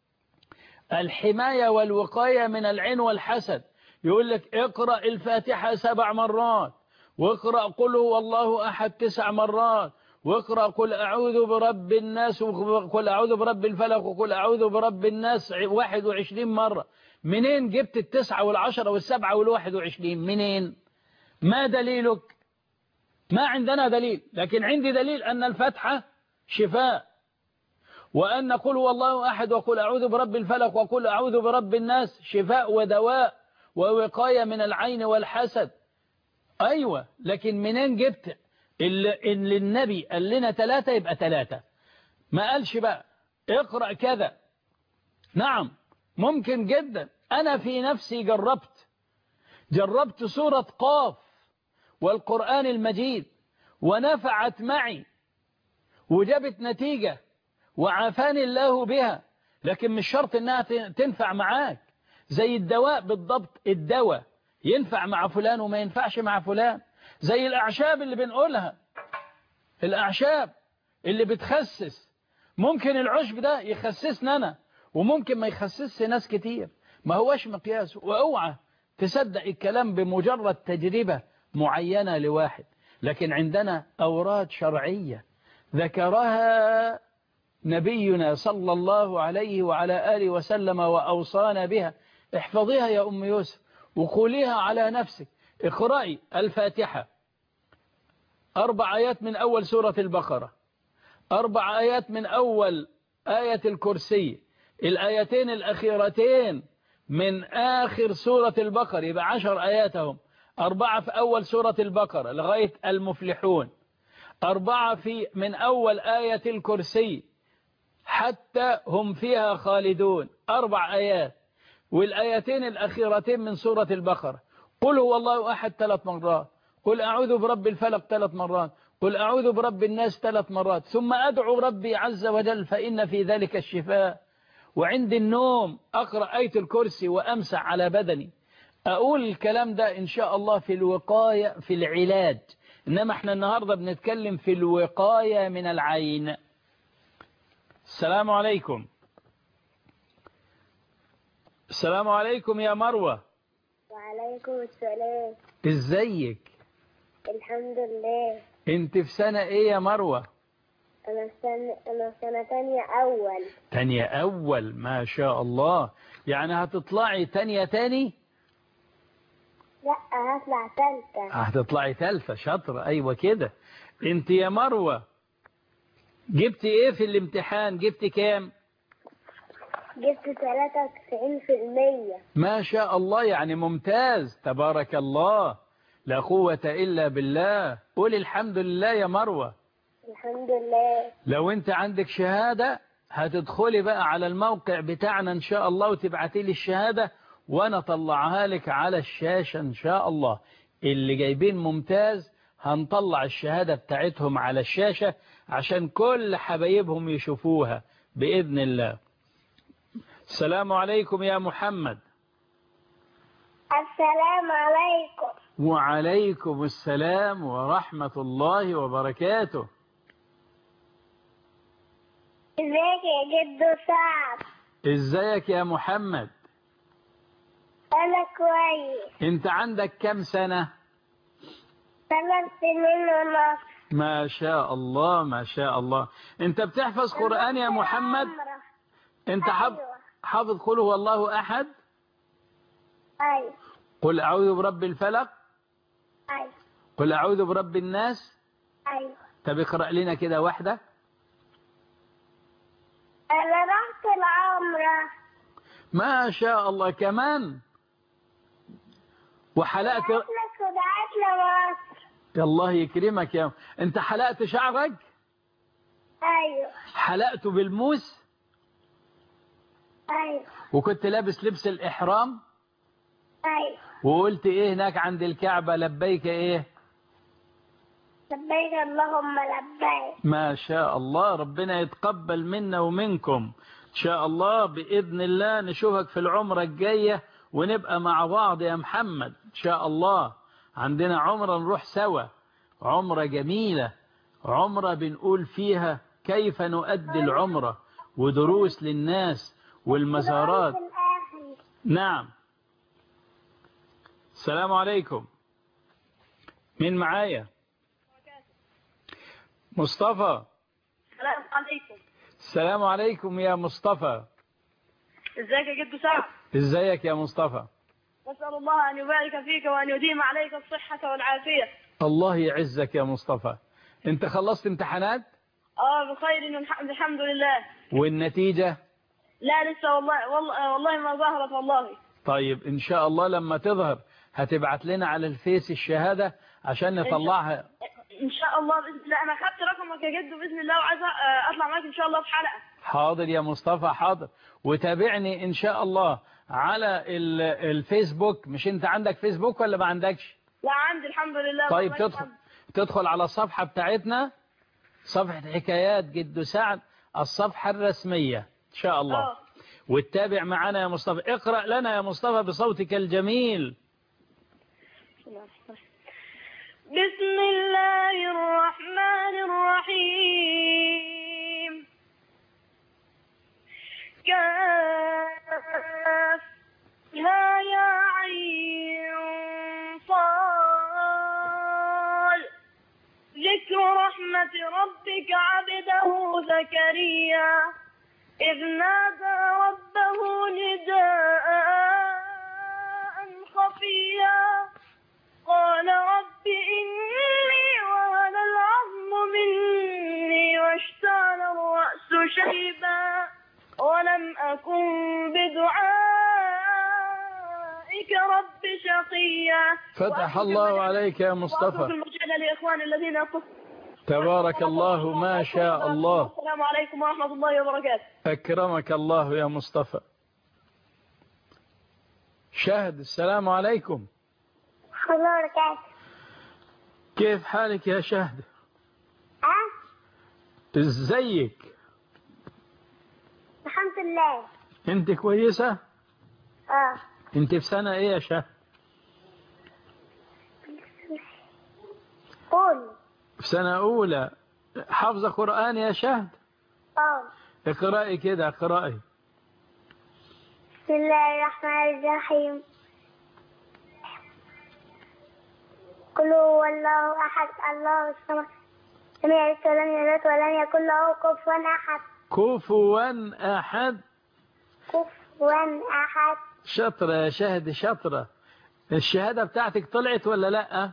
الحماية والوقاية من العين والحسد يقول لك اقرأ الفاتحة سبع مرات واقرأ قل هو الله أحد تسع مرات واقرأ قل أعوذ برب الناس وقل أعوذ برب الفلق وقل أعوذ برب الناس واحد وعشرين مرة منين جبت التسعة والعشرة والسبعة والواحد وعشرين منين ما دليلك ما عندنا دليل لكن عندي دليل أن الفتحة شفاء وأن قل هو الله أحد وقل أعوذ برب الفلق وقل أعوذ برب الناس شفاء ودواء ووقاية من العين والحسد أيوة لكن منين جبت اللي, اللي النبي قال لنا ثلاثة يبقى ثلاثة ما قالش بقى اقرأ كذا نعم ممكن جدا أنا في نفسي جربت جربت سورة قاف والقرآن المجيد ونفعت معي وجابت نتيجة وعافاني الله بها لكن مش شرط انها تنفع معاك زي الدواء بالضبط الدواء ينفع مع فلان وما ينفعش مع فلان زي الأعشاب اللي بنقولها الأعشاب اللي بتخسس ممكن العشب ده يخسسنا أنا وممكن ما يخسسش ناس كتير ما هوش مقياس واوعى تصدق الكلام بمجرد تجربة معينة لواحد لكن عندنا أوراد شرعية ذكرها نبينا صلى الله عليه وعلى آله وسلم وأوصانا بها احفظيها يا أم يوسف وقوليها على نفسك اقرأي الفاتحة أربع آيات من أول سورة البقرة أربع آيات من أول آية الكرسي الآيتين الأخيرتين من آخر سورة البقرة يبقى عشر آياتهم أربعة في أول سورة البقرة لغاية المفلحون أربعة في من أول آية الكرسي حتى هم فيها خالدون أربع آيات والآيتين الأخيرتين من سورة البقرة قل هو الله أحد ثلاث مرات قل أعوذ برب الفلق ثلاث مرات قل أعوذ برب الناس ثلاث مرات ثم أدعو ربي عز وجل فإن في ذلك الشفاء وعند النوم أقرأ آية الكرسي وأمسح على بدني أقول الكلام ده إن شاء الله في الوقاية في العلاج إنما احنا النهاردة بنتكلم في الوقاية من العين السلام عليكم السلام عليكم يا مروة وعليكم السلام ازيك الحمد لله انت في سنة ايه يا مروة أنا في سنة أنا في سنة تانية أول تانية اول ما شاء الله يعني هتطلعي تانية تاني لأ هطلع تالتة هتطلعي تالتة شاطرة ايوه كده انت يا مروة جبتي ايه في الامتحان جبتي كام جبت تلاتة وتسعين في المية ما شاء الله يعني ممتاز تبارك الله لا قوة إلا بالله قول الحمد لله يا مروة الحمد لله لو انت عندك شهادة هتدخلي بقى على الموقع بتاعنا ان شاء الله وتبعتي لي الشهادة وانا طلعها لك على الشاشة ان شاء الله اللي جايبين ممتاز هنطلع الشهادة بتاعتهم على الشاشة عشان كل حبايبهم يشوفوها بإذن الله السلام عليكم يا محمد السلام عليكم وعليكم السلام ورحمة الله وبركاته ازيك يا جدو سعد ازيك يا محمد أنا كويس انت عندك كم سنة ثلاث سنين ونص ما شاء الله ما شاء الله انت بتحفظ قرآن يا محمد عمرة. انت حافظ أيوة. حافظ قل هو الله أحد أيوة قل أعوذ برب الفلق أيوة قل أعوذ برب الناس أيوة طب اقرأ لنا كده واحدة أنا رحت العمرة ما شاء الله كمان وحلقت لك ودعت لمصر الله يكرمك يا انت حلقت شعرك أيوة حلقته بالموس أيوة وكنت لابس لبس الإحرام أيوة وقلت إيه هناك عند الكعبة لبيك إيه لبيك اللهم لبيك ما شاء الله ربنا يتقبل منا ومنكم إن شاء الله بإذن الله نشوفك في العمرة الجاية ونبقى مع بعض يا محمد إن شاء الله عندنا عمرة نروح سوا عمرة جميلة عمرة بنقول فيها كيف نؤدي العمرة ودروس للناس والمزارات في الآخر نعم السلام عليكم مين معايا مصطفى السلام عليكم السلام عليكم يا مصطفى ازيك يا جد سعد ازيك يا مصطفى نسأل الله أن يبارك فيك وأن يديم عليك الصحة والعافية الله يعزك يا مصطفى انت خلصت امتحانات اه بخير والح- الحمد لله والنتيجة لا لسه والله والله, والله ما ظهرت والله طيب ان شاء الله لما تظهر هتبعت لنا على الفيس الشهادة عشان نطلعها ان شاء الله باذن الله انا خدت رقمك يا جد باذن الله وعايز أ- اطلع معاك ان شاء الله في حلقه حاضر يا مصطفى حاضر وتابعني ان شاء الله على ال- الفيسبوك مش انت عندك فيسبوك ولا ما عندكش لا عندي الحمد لله طيب والله تدخل الحمد. تدخل على الصفحة بتاعتنا صفحة حكايات جد سعد الصفحة الرسمية إن شاء الله اه واتابع معنا يا مصطفى اقرأ لنا يا مصطفى بصوتك الجميل بسم الله الرحمن الرحيم كاف ها يا عين صاد ذكر رحمة ربك عبده زكريا إذ نادى ربه نداء خفيا قال رب إني وهن العظم مني واشتعل الرأس شيبا ولم أكن بدعائك رب شقيا فتح الله عليك يا وأترك مصطفى المجال لإخواني الذين يقصون تبارك الله ما شاء الله السلام عليكم ورحمة الله وبركاته أكرمك الله يا مصطفى شهد السلام عليكم الله وبركاته كيف حالك يا شهد أه ازيك الحمد لله انت كويسة اه انت في سنة ايه يا شهد قول في سنة اولى حافظة قرآن يا شهد اه اقرأي كده اقرأي بسم الله الرحمن الرحيم قل هو الله أحد الله الصمد لم يلد ولم يولد ولم يكن له كفوا أحد كفوا أحد كفوا أحد شطرة يا شهد شطرة الشهادة بتاعتك طلعت ولا لا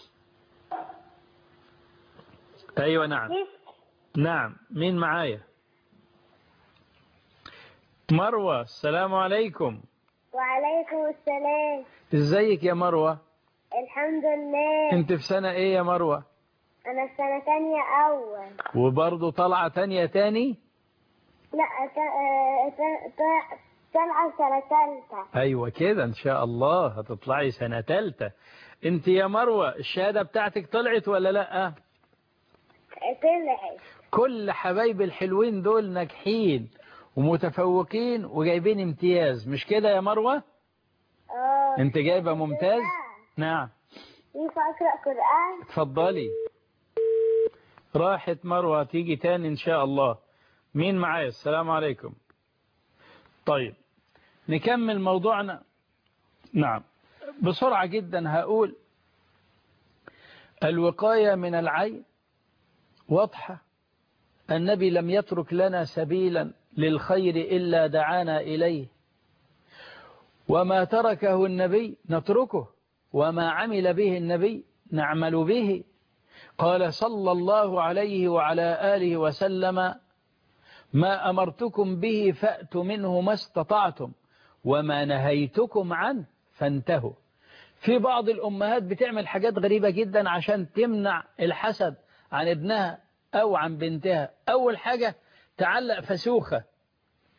أيوة نعم نعم مين معايا مروة السلام عليكم وعليكم السلام ازيك يا مروة الحمد لله انت في سنة ايه يا مروة أنا في سنة تانية أول وبرضه طلعة تانية تاني لا ت- آه، ت- ت- طالعة سنة تالتة ايوه كده ان شاء الله هتطلعي سنة تالتة انت يا مروة الشهادة بتاعتك طلعت ولا لا طلعت كل حبايب الحلوين دول ناجحين ومتفوقين وجايبين امتياز مش كده يا مروة اه انت جايبة ممتاز نعم ينفع أقرأ قرآن اتفضلي راحت مروة تيجي تاني ان شاء الله مين معايا السلام عليكم طيب نكمل موضوعنا نعم بسرعة جدا هقول الوقاية من العين واضحة النبي لم يترك لنا سبيلا للخير إلا دعانا إليه وما تركه النبي نتركه وما عمل به النبي نعمل به قال صلى الله عليه وعلى آله وسلم ما أمرتكم به فأتوا منه ما استطعتم وما نهيتكم عنه فانتهوا في بعض الأمهات بتعمل حاجات غريبة جدا عشان تمنع الحسد عن ابنها أو عن بنتها أول حاجة تعلق فسوخة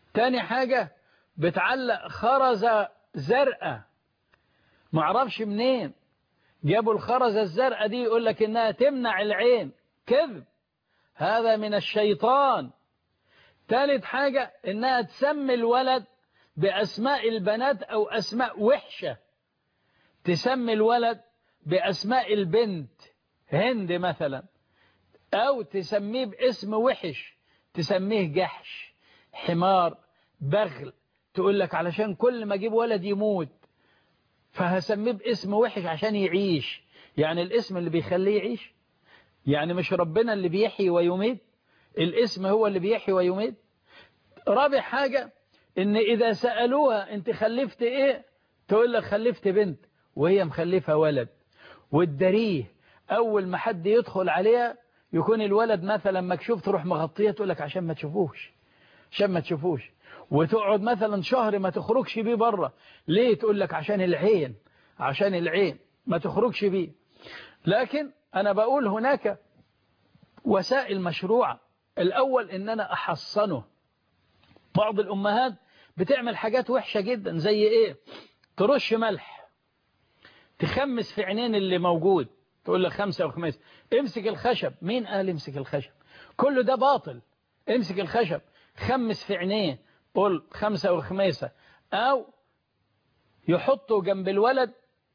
تاني حاجة بتعلق خرزة زرقاء معرفش منين جابوا الخرزة الزرقاء دي يقول لك إنها تمنع العين كذب هذا من الشيطان ثالث حاجة إنها تسمي الولد بأسماء البنات أو أسماء وحشة تسمي الولد بأسماء البنت هند مثلا أو تسميه باسم وحش تسميه جحش حمار بغل تقول لك علشان كل ما اجيب ولد يموت فهسميه باسم وحش عشان يعيش يعني الاسم اللي بيخليه يعيش يعني مش ربنا اللي بيحيي ويميت الاسم هو اللي بيحيي ويميت رابع حاجة ان اذا سألوها انت خلفت ايه تقول لك خلفت بنت وهي مخلفة ولد والدريه اول ما حد يدخل عليها يكون الولد مثلا مكشوف تروح مغطيه تقول لك عشان ما تشوفوش عشان ما تشوفوش وتقعد مثلا شهر ما تخرجش بيه بره ليه تقول لك عشان العين عشان العين ما تخرجش بيه لكن أنا بقول هناك وسائل مشروعة الأول إن أنا أحصنه بعض الأمهات بتعمل حاجات وحشة جدا زي إيه ترش ملح تخمس في عينين اللي موجود تقول لك خمسة وخميس امسك الخشب مين قال امسك الخشب كل ده باطل امسك الخشب خمس في عينيه قول خمسة وخميسة أو يحطوا جنب الولد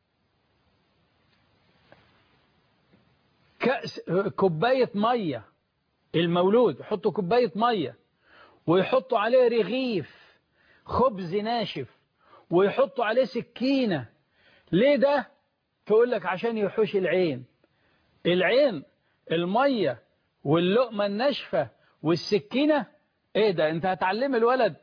كأس كوباية مية المولود يحطوا كوباية مية ويحطوا عليه رغيف خبز ناشف ويحطوا عليه سكينة ليه ده تقول لك عشان يحوش العين العين المية واللقمة الناشفة والسكينة ايه ده انت هتعلم الولد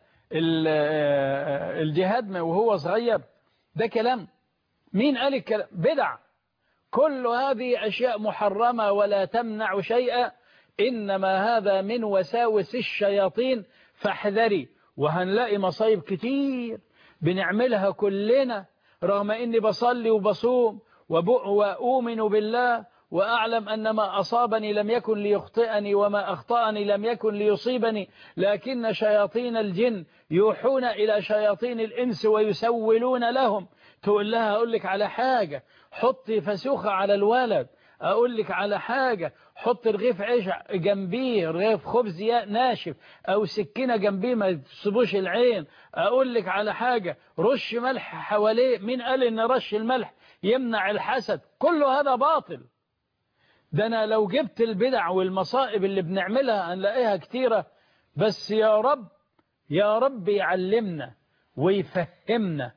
الجهاد وهو صغير ده كلام مين قال الكلام بدع كل هذه أشياء محرمة ولا تمنع شيئا إنما هذا من وساوس الشياطين فاحذري وهنلاقي مصايب كتير بنعملها كلنا رغم إني بصلي وبصوم وأؤمن بالله وأعلم أن ما أصابني لم يكن ليخطئني وما أخطأني لم يكن ليصيبني لكن شياطين الجن يوحون إلى شياطين الإنس ويسولون لهم تقول لها أقول لك على حاجة حطي فسوخة على الولد أقول لك على حاجة حط رغيف عيش جنبيه رغيف خبز ناشف أو سكينة جنبيه ما تصيبوش العين أقول لك على حاجة رش ملح حواليه مين قال إن رش الملح يمنع الحسد كل هذا باطل ده أنا لو جبت البدع والمصائب اللي بنعملها هنلاقيها كتيرة بس يا رب يا رب يعلمنا ويفهمنا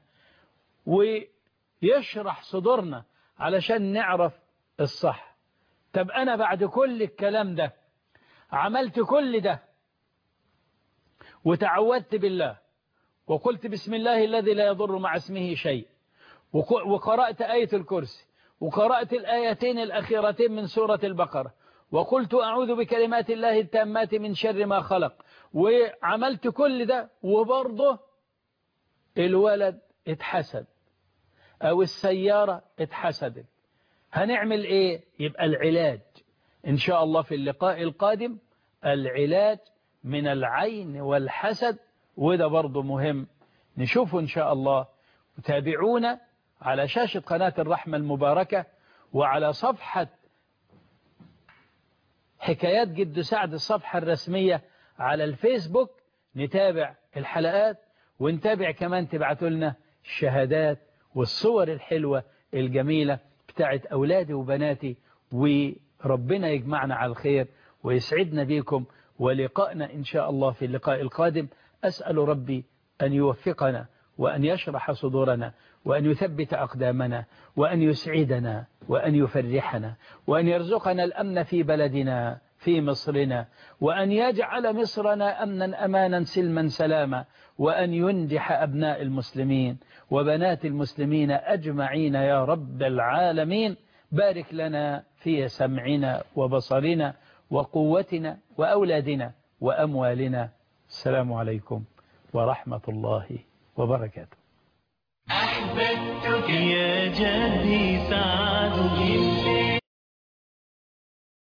ويشرح صدورنا علشان نعرف الصح طب أنا بعد كل الكلام ده عملت كل ده وتعودت بالله وقلت بسم الله الذي لا يضر مع اسمه شيء وقرأت آية الكرسي وقرأت الآيتين الأخيرتين من سورة البقرة وقلت أعوذ بكلمات الله التامات من شر ما خلق وعملت كل ده وبرضه الولد اتحسد أو السيارة اتحسدت هنعمل إيه يبقى العلاج إن شاء الله في اللقاء القادم العلاج من العين والحسد وده برضه مهم نشوفه إن شاء الله وتابعونا على شاشة قناة الرحمة المباركة وعلى صفحة حكايات جد سعد الصفحة الرسمية على الفيسبوك نتابع الحلقات ونتابع كمان تبعتوا لنا الشهادات والصور الحلوة الجميلة بتاعت أولادي وبناتي وربنا يجمعنا على الخير ويسعدنا بكم ولقائنا إن شاء الله في اللقاء القادم أسأل ربي أن يوفقنا وأن يشرح صدورنا وأن يثبت أقدامنا وأن يسعدنا وأن يفرحنا وأن يرزقنا الأمن في بلدنا في مصرنا وأن يجعل مصرنا أمنا أمانا سلما سلاما وأن ينجح أبناء المسلمين وبنات المسلمين أجمعين يا رب العالمين بارك لنا في سمعنا وبصرنا وقوتنا وأولادنا وأموالنا السلام عليكم ورحمة الله وبركاته أحببتك يا جدي سعد